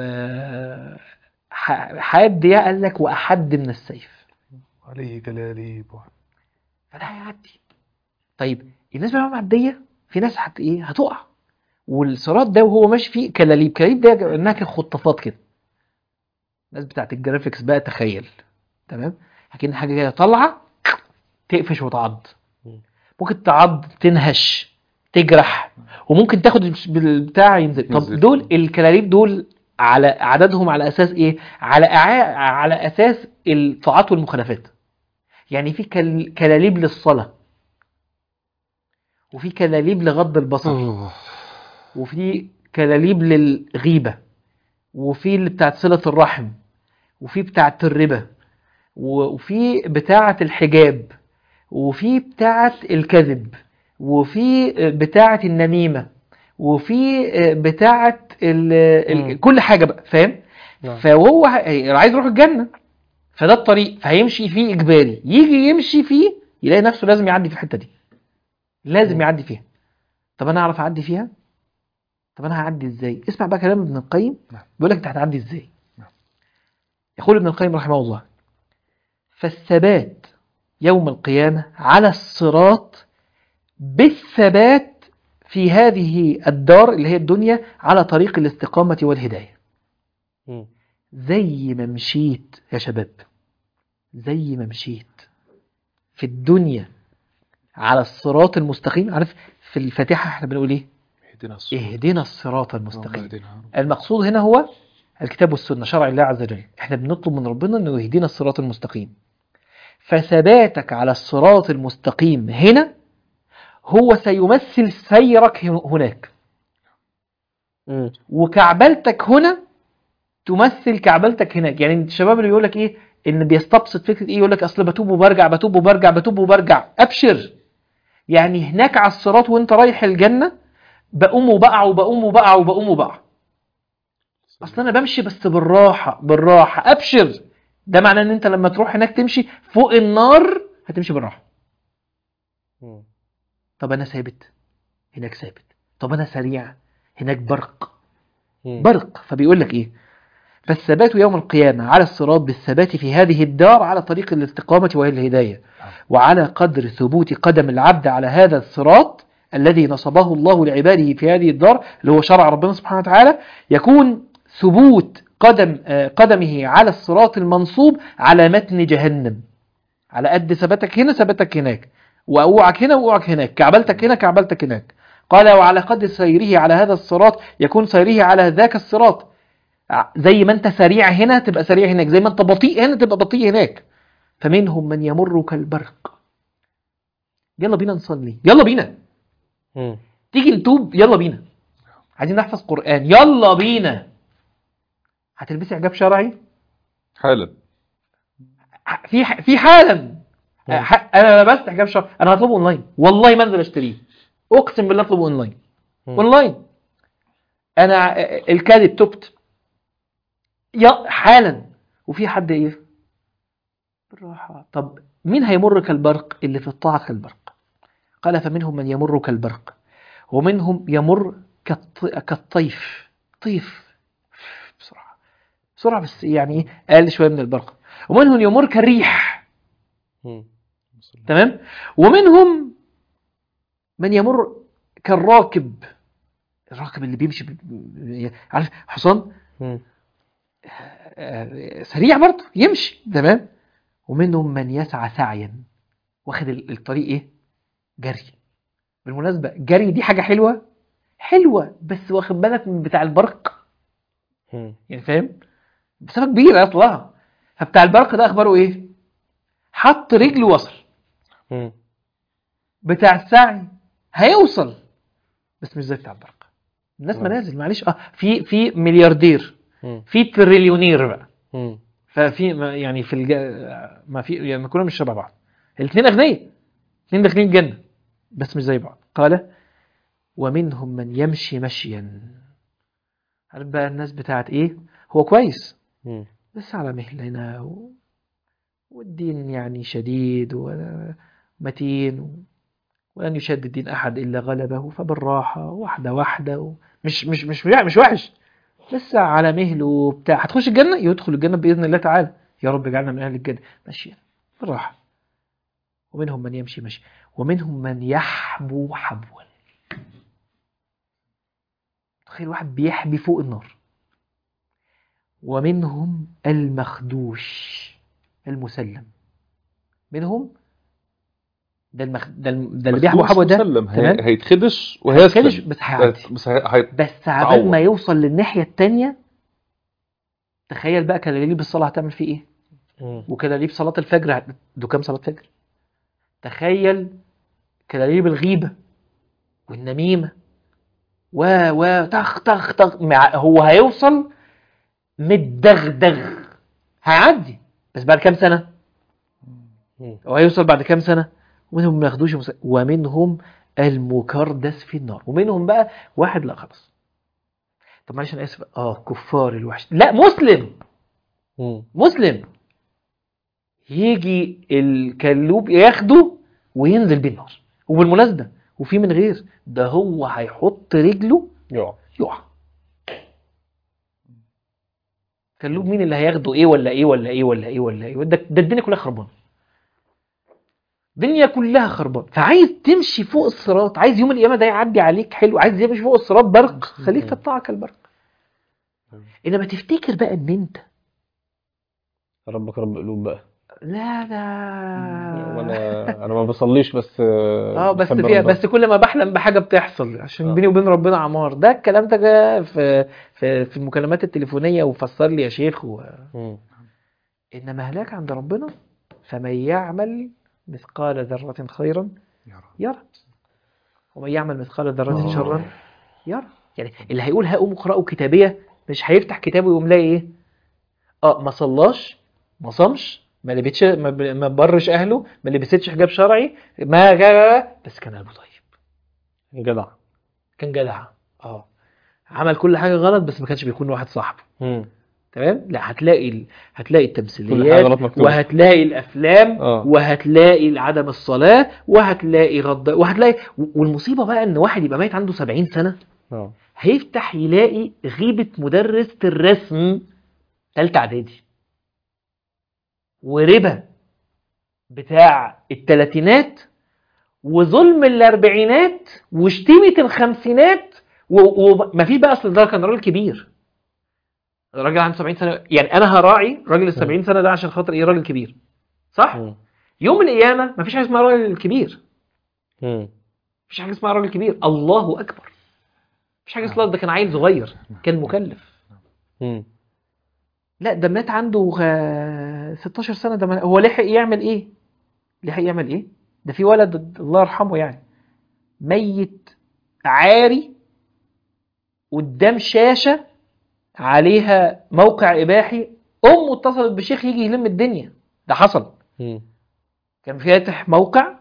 ح- حاد ايه قال لك واحد من السيف عليه جلاليب فده هيعدي طيب الناس بقى معديه في ناس هت ايه هتقع والصراط ده وهو ماشي فيه كلاليب كلاليب ده انها كخطافات كده الناس بتاعت الجرافيكس بقى تخيل تمام لكن حاجه كده طالعه تقفش وتعض مم. ممكن تعض تنهش تجرح وممكن تاخد بالبتاع ينزل طب ينزل. دول الكلاليب دول على عددهم على اساس ايه على أعا... على اساس الطاعات والمخالفات يعني في كل... كلاليب للصلاه وفي كلاليب لغض البصر وفي كلاليب للغيبة وفي اللي بتاعت صلة الرحم وفي بتاعت الربا و- وفي بتاعت الحجاب وفي بتاعت الكذب وفي بتاعت النميمة وفي بتاعت ال ال مم. كل حاجة بقى فاهم نعم. فهو ه- عايز يروح الجنة فده الطريق فهيمشي فيه إجباري يجي يمشي فيه يلاقي نفسه لازم يعدي في الحتة دي لازم مم. يعدي فيها طب أنا أعرف أعدي فيها طب انا هعدي ازاي اسمع بقى كلام ابن القيم نعم. بيقول لك انت هتعدي ازاي نعم. يقول ابن القيم رحمه الله فالثبات يوم القيامة على الصراط بالثبات في هذه الدار اللي هي الدنيا على طريق الاستقامة والهداية مم. زي ما مشيت يا شباب زي ما مشيت في الدنيا على الصراط المستقيم عارف في الفاتحة احنا بنقول ايه اهدنا الصراط اهدنا الصراط اللهم المستقيم اهدنا يا رب. المقصود هنا هو الكتاب والسنة شرع الله عز وجل احنا بنطلب من ربنا انه يهدينا الصراط المستقيم فثباتك على الصراط المستقيم هنا هو سيمثل سيرك هن- هناك مم. وكعبلتك هنا تمثل كعبلتك هناك يعني الشباب اللي بيقول لك ايه ان بيستبسط فكره ايه يقول لك اصل بتوب وبرجع بتوب وبرجع بتوب وبرجع ابشر يعني هناك على الصراط وانت رايح الجنه بقوم وبقع وبقوم وبقع وبقوم وبقع اصل انا بمشي بس بالراحه بالراحه ابشر ده معناه ان انت لما تروح هناك تمشي فوق النار هتمشي بالراحه مم. طب انا ثابت هناك ثابت طب انا سريع هناك برق مم. برق فبيقول لك ايه فالثبات يوم القيامة على الصراط بالثبات في هذه الدار على طريق الاستقامة وهي الهداية وعلى قدر ثبوت قدم العبد على هذا الصراط الذي نصبه الله لعباده في هذه الدار اللي هو شرع ربنا سبحانه وتعالى يكون ثبوت قدم آه، قدمه على الصراط المنصوب على متن جهنم على قد ثباتك هنا ثباتك هناك واوعك هنا واوعك هناك كعبلتك هنا كعبلتك هناك قال وعلى قدر سيره على هذا الصراط يكون سيره على ذاك الصراط ع- زي ما انت سريع هنا تبقى سريع هناك زي ما انت بطيء هنا تبقى بطيء هناك فمنهم من يمر كالبرق يلا بينا نصلي يلا بينا مم. تيجي نتوب يلا بينا عايزين نحفظ قرآن يلا بينا هتلبسي حجاب شرعي حالا ح- في ح- في حالا ح- انا لبست حجاب شرعي انا هطلبه اونلاين والله ما انزل اشتريه اقسم بالله اطلبه اونلاين مم. اونلاين انا ع- الكاذب تبت يا حالا وفي حد ايه بالراحه طب مين هيمر كالبرق اللي في الطاعه كالبرق قال فمنهم من يمر كالبرق ومنهم يمر كالط... كالطيف طيف بسرعه بسرعه بس يعني ايه اقل شويه من البرق ومنهم يمر كالريح مم. تمام ومنهم من يمر كالراكب الراكب اللي بيمشي ب- عارف حصان مم. آه، سريع برضه يمشي تمام ومنهم من يسعى سعيا واخد ال- الطريق ايه جري بالمناسبة جري دي حاجة حلوة حلوة بس واخد بالك من بتاع البرق مم. يعني فاهم مسافة كبيرة اصلا فبتاع البرق ده اخباره ايه حط رجله وصل مم. بتاع السعي هيوصل بس مش زي بتاع البرق الناس نعم. منازل معلش اه في في ملياردير مم. في تريليونير بقى مم. ففي ما- يعني في الج... ما في يعني كلهم مش شبه بعض الاثنين اغنياء الاثنين داخلين الجنه بس مش زي بعض قال ومنهم من يمشي مشيا عارف بقى الناس بتاعت ايه هو كويس مم. بس على مهلنا و... والدين يعني شديد ومتين و... ولن يشد الدين احد الا غلبه فبالراحه واحده واحده و... مش مش مش مش وحش لسه على مهله وبتاع هتخش الجنه يدخل الجنه باذن الله تعالى يا رب اجعلنا من اهل الجنه ماشي بالراحه ومنهم من يمشي مشي ومنهم من يحبو حبوا تخيل واحد بيحبي فوق النار ومنهم المخدوش المسلم منهم ده المخ... ده, الم... ده اللي بيحبو حبوا ده مسلم تمام هي- هيتخدش خدش وهيسلم بس هيعدي بس هي... هي... بس عبال تعوض. ما يوصل للناحية التانية تخيل بقى كلاليب الصلاة هتعمل فيه ايه مم. وكلاليب صلاة الفجر هت- دول كام صلاة فجر تخيل كلاليب الغيبة والنميمة و و تخ تخ تخ مع هو هيوصل متدغدغ هيعدي بس بعد كام سنة مم. هو هيوصل بعد كام سنة ومنهم ما ياخدوش مس- ومنهم المكردس في النار ومنهم بقى واحد لا خلاص طب معلش انا اسف اه كفار الوحش لا مسلم مم. مسلم يجي الكلوب ياخده وينزل بيه النار وبالمناسبة وفي من غير ده هو هيحط رجله يقع يقع كلوب مين اللي هياخده ايه ولا ايه ولا ايه ولا ايه ولا ايه ده, ده الدنيا كلها خربانه الدنيا كلها خربانه فعايز تمشي فوق الصراط عايز يوم القيامه ده يعدي عليك حلو عايز تمشي فوق الصراط برق خليك في الطاعه كالبرق انما تفتكر بقى ان انت ربك رب قلوب بقى لا لا وانا انا ما بصليش بس اه بس بحب فيها ربنا. بس كل ما بحلم بحاجه بتحصل عشان آه. بيني وبين ربنا عمار ده الكلام ده جه في في في المكالمات التليفونيه وفسر لي يا شيخ و... مم. انما هلاك عند ربنا فمن يعمل مثقال ذره خيرا يرى ومن يعمل مثقال ذره آه. شرا يرى يعني اللي هيقول هقوم اقرأوا كتابيه مش هيفتح كتابه ويقوم لاقي ايه اه ما صلاش ما صامش ما لبتش ما ب- ما برش اهله ما لبستش حجاب شرعي ما جا بس كان قلبه طيب جدع كان جدع اه عمل كل حاجه غلط بس ما كانش بيكون واحد صاحبه مم. تمام لا هتلاقي ال... هتلاقي كل حاجة التمثيليات غلط مكتوبة. وهتلاقي الافلام آه. وهتلاقي عدم الصلاه وهتلاقي غض وهتلاقي والمصيبه بقى ان واحد يبقى ميت عنده 70 سنه اه هيفتح يلاقي غيبه مدرسه الرسم ثالثه اعدادي وربا بتاع الثلاثينات وظلم الاربعينات وشتيمه الخمسينات ومفيش بقى اصل ده كان راجل كبير راجل عنده 70 سنه يعني انا هراعي راجل ال 70 سنه ده عشان خاطر ايه راجل كبير صح مم. يوم القيامه مفيش حاجه اسمها راجل كبير مم. مفيش حاجه اسمها راجل كبير الله اكبر مفيش حاجه اسمها ده كان عيل صغير كان مكلف مم. لا ده مات عنده آه، 16 سنه ده ما- هو لحق يعمل ايه لحق يعمل ايه ده في ولد الله يرحمه يعني ميت عاري قدام شاشه عليها موقع اباحي امه اتصلت بشيخ يجي يلم الدنيا ده حصل مم. كان فاتح موقع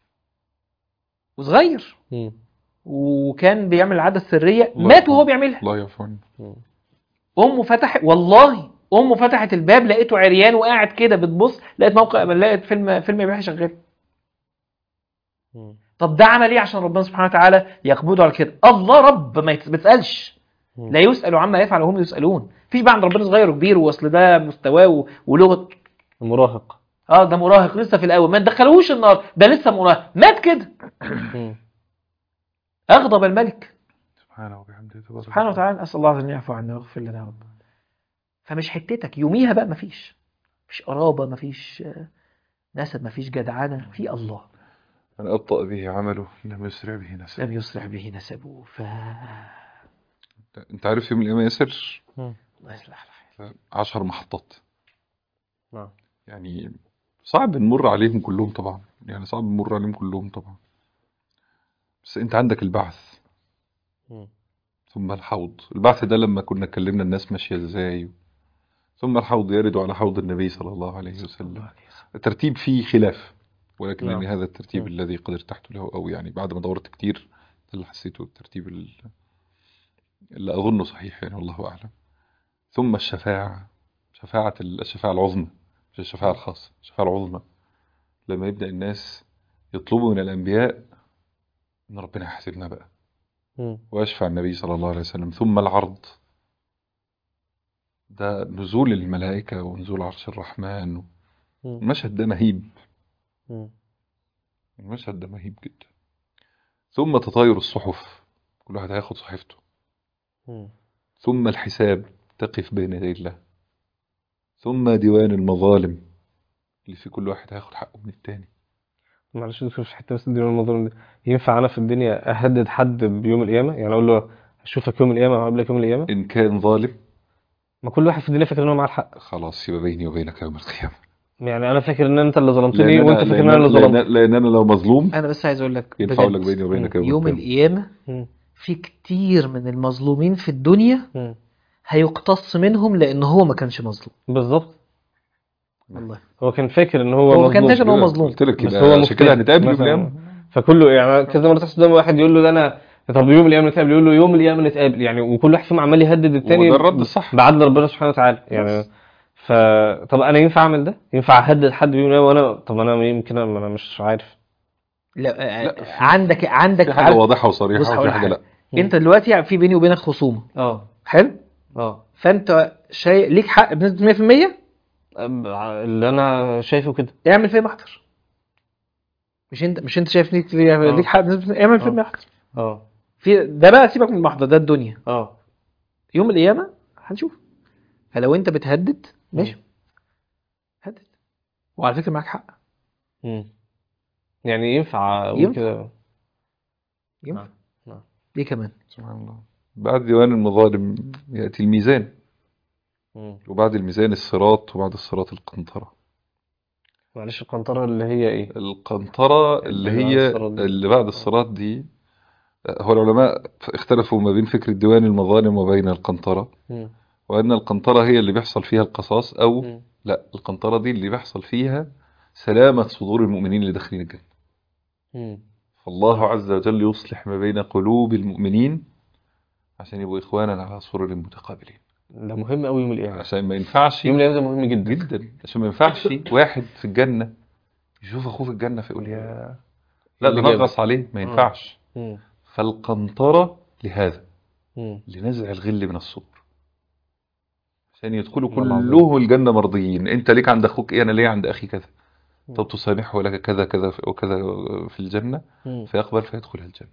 وصغير مم. وكان بيعمل العاده السريه الله مات يرحمه. وهو بيعملها الله يعفو عنه امه فتح والله امه فتحت الباب لقيته عريان وقاعد كده بتبص لقيت موقع لقيت فيلم فيلم اباحي شغال مم. طب ده عمل ايه عشان ربنا سبحانه وتعالى يقبضه على كده الله رب ما يت- ما يتسالش مم. لا يسال عما يفعل وهم يسالون مفيش بقى عند ربنا صغير وكبير واصل ده مستواه و- ولغه مراهق اه ده مراهق لسه في الاول ما تدخلوهوش النار ده لسه مراهق مات كده مم. اغضب الملك سبحانه وبحمده تبارك سبحانه وتعالى اسال الله ان يعفو عنا ويغفر لنا يا رب فمش حتتك يوميها بقى مفيش مفيش قرابه مفيش آه، نسب مفيش جدعنه في الله من أبطأ به عمله لم يسرع به نسبه لم يسرع به نسبه ف أنت عارف يوم القيامة ياسر الله يصلح الحال عشر محطات نعم يعني صعب نمر عليهم كلهم طبعا يعني صعب نمر عليهم كلهم طبعا بس أنت عندك البعث مم. ثم الحوض البعث ده لما كنا اتكلمنا الناس ماشية ازاي ثم الحوض يرد على حوض النبي صلى الله عليه وسلم الترتيب فيه خلاف ولكن نعم. يعني هذا الترتيب مم. الذي قد ارتحت له أو يعني بعد ما دورت كتير ده اللي حسيته الترتيب ال- اللي أظنه صحيح يعني والله أعلم ثم الشفاعة شفاعة ال- الشفاعة العظمى مش الشفاعة الخاصة الشفاعة العظمى لما يبدأ الناس يطلبوا من الأنبياء إن ربنا يحاسبنا بقى مم. ويشفع النبي صلى الله عليه وسلم ثم العرض ده نزول الملائكة ونزول عرش الرحمن مم. المشهد ده مهيب مم. المشهد ده مهيب جدا ثم تطاير الصحف كل واحد هياخد صحيفته مم. ثم الحساب تقف بين يدي الله ثم ديوان المظالم اللي في كل واحد هياخد حقه من التاني معلش دكتور في حته بس دي الموضوع ده ينفع انا في الدنيا اهدد حد بيوم القيامه يعني اقول له اشوفك يوم القيامه وأقابلك يوم القيامه إن كان ظالم ما كل واحد في الدنيا فاكر ان هو معاه الحق خلاص يبقى بيني وبينك يوم القيامة يعني انا فاكر ان انت اللي ظلمتني لأن وانت أنا, فاكر لأن, ان انا اللي لأن, ظلمت لأن أنا لو مظلوم انا بس عايز اقول لك ينفع أقول لك بجد بيني وبينك يوم يوم القيامة القيامه مم. في كتير من المظلومين في الدنيا مم. هيقتص منهم لان هو ما كانش مظلوم بالظبط والله هو كان فاكر ان هو هو كان مظلوم فاكر ان هو مظلوم قلت لك بس يبقى هو عشان كده مجتهد هنتقابل يوم مثلاً. القيامة فكله يعني كذا مره تحصل قدام واحد يقول له ده انا طب يوم القيامه نتقابل يقول له يوم القيامه نتقابل يعني وكل واحد فيهم عمال يهدد التاني وده الرد الصح بعدل ربنا سبحانه وتعالى يعني ف طب انا ينفع اعمل ده؟ ينفع اهدد حد بيوم القيامه وانا طب انا يمكن انا أنا مش عارف لا, لا، في- عندك عندك في حاجة عارف- واضحة بص وصريحة هقول وفي حاجة حاجة. لا انت دلوقتي في بيني وبينك خصومه اه حلو اه فانت شيء ليك حق بنسبه 100% اللي انا شايفه كده اعمل فيه محضر مش انت مش انت شايف ليك آه. ليك حق بنسبه 100% اعمل فيه آه. محضر اه في ده بقى سيبك من المحضر ده الدنيا اه يوم القيامه هنشوف فلو انت بتهدد ماشي هدد وعلى فكره معاك حق مم. يعني ينفع اقول ينفع. كده ينفع نعم. نعم. ليه كمان سبحان الله بعد ديوان المظالم يأتي الميزان مم. وبعد الميزان الصراط وبعد الصراط القنطرة معلش القنطره اللي هي ايه؟ القنطرة اللي اللي بعد هي الصراط دي. اللي بعد الصراط دي هو العلماء اختلفوا ما بين فكرة ديوان المظالم وبين القنطرة مم. وأن القنطرة هي اللي بيحصل فيها القصاص أو مم. لا القنطرة دي اللي بيحصل فيها سلامة صدور المؤمنين اللي داخلين الجنة مم. فالله عز وجل يصلح ما بين قلوب المؤمنين عشان يبقوا إخوانا على سرر متقابلين ده مهم قوي يوم القيامه عشان ما ينفعش يوم القيامه ده مهم جدا جدا عشان ما ينفعش واحد في الجنة يشوف أخوه في الجنة فيقول يا لا ده اللي جابه. نغص عليه ما ينفعش مم. فالقنطرة لهذا مم. لنزع الغل من الصدور عشان يدخلوا والله العظيم. كلهم الجنة مرضيين انت ليك عند اخوك ايه انا ليه عند اخي كذا مم. طب تصالحه لك كذا كذا وكذا في الجنة مم. فيقبل فيدخل الجنة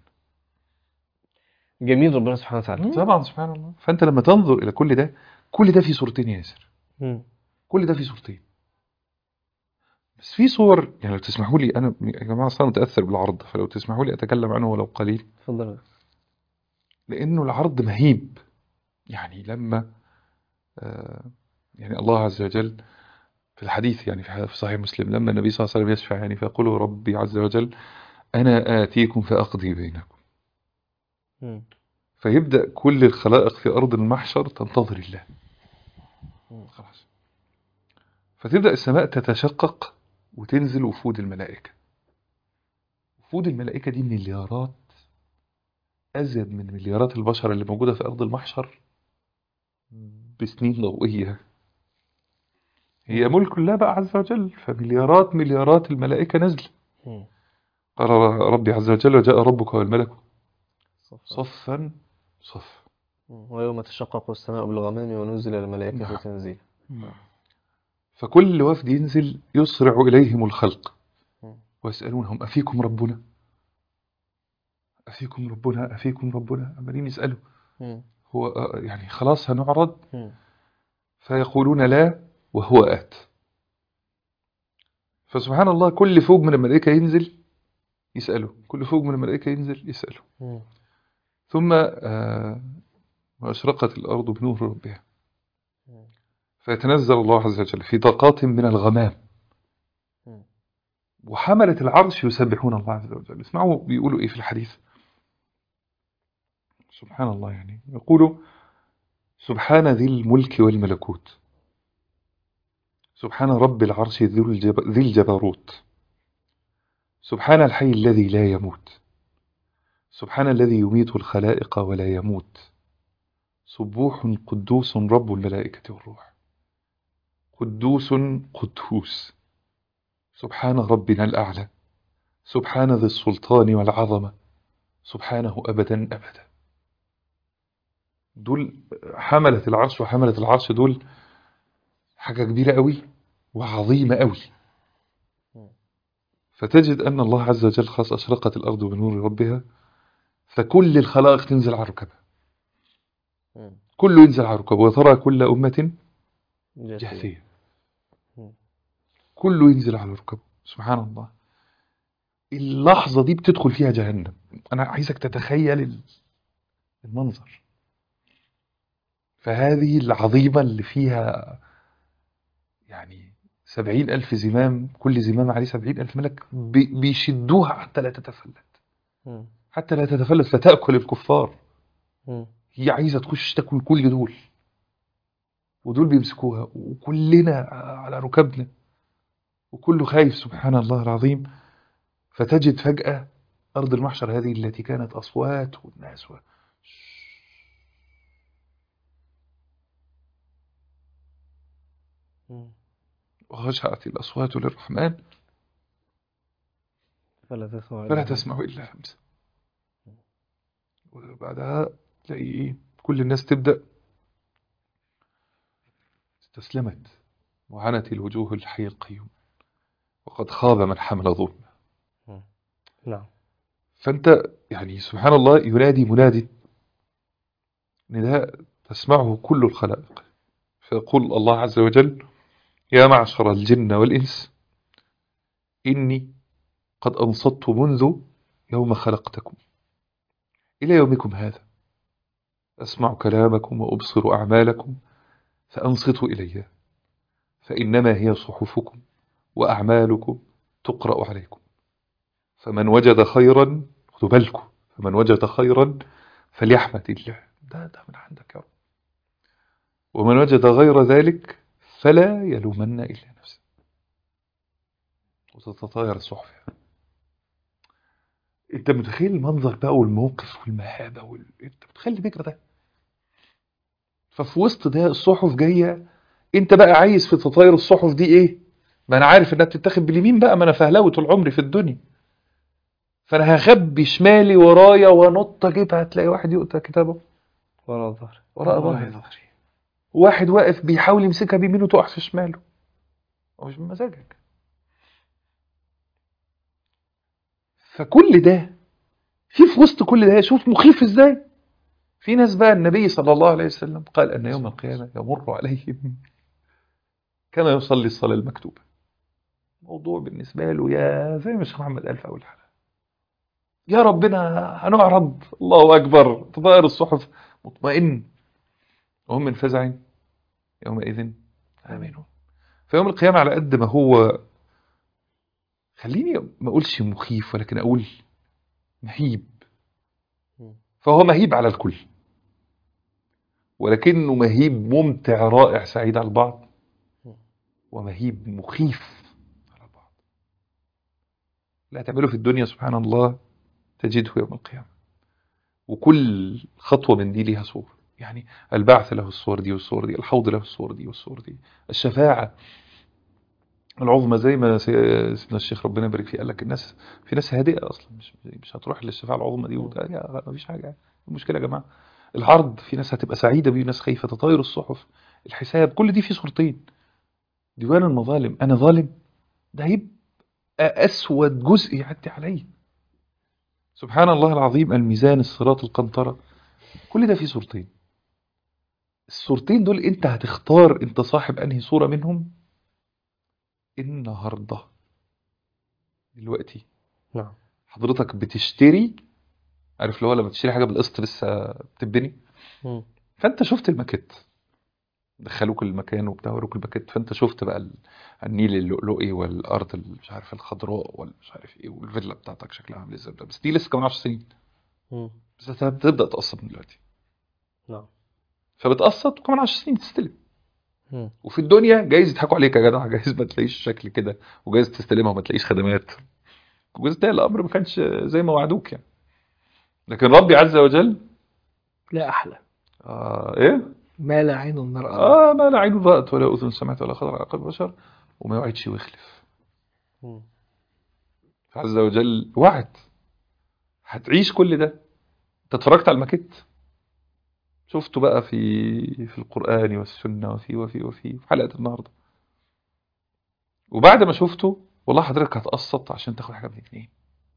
جميل ربنا سبحانه وتعالى طبعا سبحان الله فانت لما تنظر الى كل ده كل ده في صورتين يا ياسر مم. كل ده في صورتين بس في صور يعني لو تسمحوا لي انا يا جماعه اصلا متاثر بالعرض فلو تسمحوا لي اتكلم عنه ولو قليل اتفضل لانه العرض مهيب يعني لما آه، يعني الله عز وجل في الحديث يعني في في صحيح مسلم لما النبي صلى الله عليه وسلم يشفع يعني فيقول ربي عز وجل انا اتيكم فاقضي بينكم مم. فيبدا كل الخلائق في ارض المحشر تنتظر الله خلاص فتبدا السماء تتشقق وتنزل وفود الملائكه وفود الملائكه دي مليارات ازيد من مليارات البشر اللي موجوده في ارض المحشر بسنين ضوئيه هي ملك الله بقى عز وجل فمليارات مليارات الملائكه نازله مم. قال ربي عز وجل وجاء ربك والملك صفا صف مم. ويوم تشقق السماء بالغمام ونزل الملائكة نعم. تنزيلا فكل وفد ينزل يسرع إليهم الخلق مم. ويسألونهم أفيكم ربنا أفيكم ربنا أفيكم ربنا عمالين يسألوا مم. هو آه، يعني خلاص هنعرض مم. فيقولون لا وهو آت فسبحان الله كل فوق من الملائكة ينزل يسأله كل فوق من الملائكة ينزل يسأله مم. ثم آه، وأشرقت الأرض بنور ربها مم. فيتنزل الله عز وجل في طاقات من الغمام مم. وحملة العرش يسبحون الله عز وجل اسمعوا بيقولوا ايه في الحديث سبحان الله يعني يقولوا سبحان ذي الملك والملكوت سبحان رب العرش ذو الجب... ذي الجبروت سبحان الحي الذي لا يموت سبحان الذي يميت الخلائق ولا يموت سبوح قدوس رب الملائكة والروح قدوس قدوس سبحان ربنا الأعلى سبحان ذي السلطان والعظمة سبحانه أبدا أبدا دول حملة العرش وحملة العرش دول حاجة كبيرة قوي وعظيمة قوي فتجد أن الله عز وجل خلاص أشرقت الأرض بنور ربها فكل الخلائق تنزل على ركبها مم. كله ينزل على ركبه وترى كل أمة جاثية. جاثية مم. كله ينزل على ركبه سبحان الله اللحظة دي بتدخل فيها جهنم أنا عايزك تتخيل ال- المنظر فهذه العظيمة اللي فيها يعني سبعين ألف زمام كل زمام عليه سبعين ألف ملك بي- بيشدوها حتى لا تتفلت مم. حتى لا تتفلت فتأكل الكفار مم. هي عايزة تخش تاكل كل دول ودول بيمسكوها وكلنا على ركبنا وكله خايف سبحان الله العظيم فتجد فجأة أرض المحشر هذه التي كانت أصوات والناس و... مم. وخشعت الأصوات للرحمن فلا تسمع فلا إلا تسمع إلا همسا وبعدها تلاقي إيه كل الناس تبدأ استسلمت وعنت الوجوه الحي القيوم وقد خاب من حمل ظلم نعم فأنت يعني سبحان الله ينادي منادي نداء تسمعه كل الخلائق فيقول الله عز وجل يا معشر الجن والإنس إني قد أنصت منذ يوم خلقتكم إلى يومكم هذا أسمع كلامكم وأبصر أعمالكم فأنصتوا إلي فإنما هي صحفكم وأعمالكم تقرأ عليكم فمن وجد خيرا خذوا بالكم فمن وجد خيرا فليحمد الله ده ده من عندك يا رب ومن وجد غير ذلك فلا يلومن إلا نفسه وتتطاير الصحف يعني. انت متخيل المنظر بقى والموقف والمهابة وال... انت متخيل الفكرة ده ففي وسط ده الصحف جاية انت بقى عايز في تطاير الصحف دي ايه ما انا عارف انها بتتاخد باليمين بقى ما انا فهلاوي طول عمري في الدنيا فانا هخبي شمالي ورايا وانط اجيبها هتلاقي واحد يقطع كتابه وراء ظهري وراء ظهري واحد واقف بيحاول يمسكها بيمينه تقع في شماله هو مش بمزاجك فكل ده في في وسط كل ده شوف مخيف ازاي في ناس بقى النبي صلى الله عليه وسلم قال ان يوم القيامه يمر عليهم كما يصلي الصلاه المكتوبه موضوع بالنسبة له يا زي ما الشيخ محمد قال في أول حلقة يا ربنا هنعرض الله أكبر تطائر الصحف مطمئن وهم من فزع يومئذ آمنون فيوم القيامة على قد ما هو خليني ما أقولش مخيف ولكن أقول مهيب فهو مهيب على الكل ولكنه مهيب ممتع رائع سعيد على البعض ومهيب مخيف على البعض لا تعمله في الدنيا سبحان الله تجده يوم القيامة وكل خطوة من دي ليها صور يعني البعث له الصور دي والصور دي الحوض له الصور دي والصور دي الشفاعة العظمى زي ما سي- سيدنا الشيخ ربنا يبارك فيه قال لك الناس في ناس هادئة أصلا مش مش هتروح للشفاعة العظمى دي وده يا ما فيش حاجة يعني. المشكلة يا جماعة العرض في ناس هتبقى سعيدة بيه وناس خايفة تطاير الصحف الحساب كل دي في صورتين ديوان المظالم أنا ظالم ده هيبقى أسود جزء يعدي عليا سبحان الله العظيم الميزان الصراط القنطرة كل ده فيه صورتين الصورتين دول انت هتختار انت صاحب انهي صورة منهم النهاردة دلوقتي نعم حضرتك بتشتري عارف اللي هو لما تشتري حاجة بالقسط لسه بتبني مم. فانت شفت الماكيت دخلوك المكان وبتاع وروك الماكيت فانت شفت بقى ال- النيل اللؤلؤي والارض ال- مش عارف الخضراء والمش عارف ايه والفيلا بتاعتك شكلها عامل ازاي بس دي لسه كمان 10 سنين مم. بس انت بتبدا تقسط من دلوقتي نعم فبتقسط وكمان 10 سنين تستلم مم. وفي الدنيا جايز يضحكوا عليك يا جدع جايز ما تلاقيش شكل كده وجايز تستلمها وما تلاقيش خدمات وجايز تلاقي الامر ما كانش زي ما وعدوك يعني لكن ربي عز وجل لا أحلى آه ايه ما لا عين رأى اه ما لا عين رأت ولا اذن سمعت ولا خطر على قلب بشر وما يوعدش ويخلف مم. عز وجل وعد هتعيش كل ده انت اتفرجت على الماكيت شفته بقى في في القرآن والسنة وفي وفي وفي في حلقة النهاردة وبعد ما شفته والله حضرتك هتقسط عشان تاخد حاجة من اتنين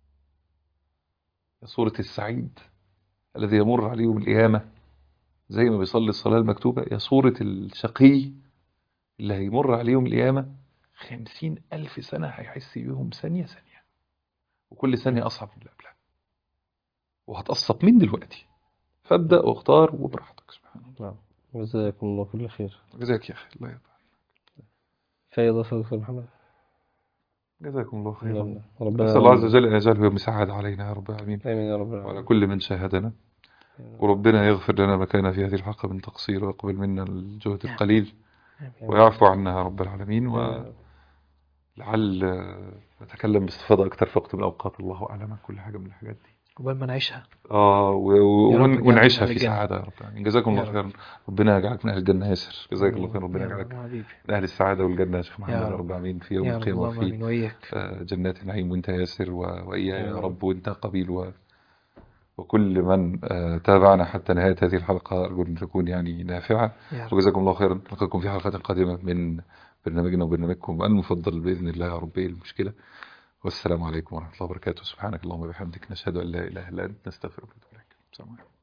يا صورة السعيد الذي يمر عليه يوم القيامة زي ما بيصلي الصلاة المكتوبة يا صورة الشقي اللي هيمر عليه يوم القيامة خمسين ألف سنة هيحس بيهم ثانية ثانية وكل ثانية أصعب من اللي قبلها وهتقسط من دلوقتي فابدأ واختار وبراحتك سبحان الله نعم جزاكم الله كل خير جزاك يا أخي الله يرضى فايضة صديق دكتور محمد جزاكم الله خيرا ربنا ربنا نسأل الله عز وجل أن يجعله يوم سعادة علينا يا رب العالمين آمين يا رب وعلى العالمين كل من شاهدنا وربنا يغفر لنا ما كان في هذه الحلقة من تقصير ويقبل منا الجهد القليل ويعفو عنا يا رب العالمين ولعل نتكلم باستفاضة أكثر في وقت من الأوقات الله أعلم عن كل حاجة من الحاجات دي قبل ما نعيشها اه و- و- يا رب ون- اجعلنا ونعيشها من في الجنة. سعادة يا رب العالمين جزاكم يا الله رب. خيرا ربنا يجعلك من أهل الجنة ياسر جزاك الله خير ربنا يا يجعلك رب حبيبي من أهل السعادة والجنة يا شيخ محمد يا يا رب. رب العالمين في يوم يا رب القيامة اللهم وفي امين وإياك آه، جنات النعيم وانت ياسر و- وإياي يا يا رب. رب وانت قبيل و... وكل من آه، تابعنا حتى نهاية هذه الحلقة أرجو أن تكون يعني نافعة يا رب وجزاكم الله خيرا نلقاكم في حلقات قادمة من برنامجنا وبرنامجكم المفضل بإذن الله يا رب إيه المشكلة والسلام عليكم ورحمة الله وبركاته سبحانك اللهم وبحمدك نشهد أن لا إله إلا أنت نستغفرك ونتوب إليك السلام عليكم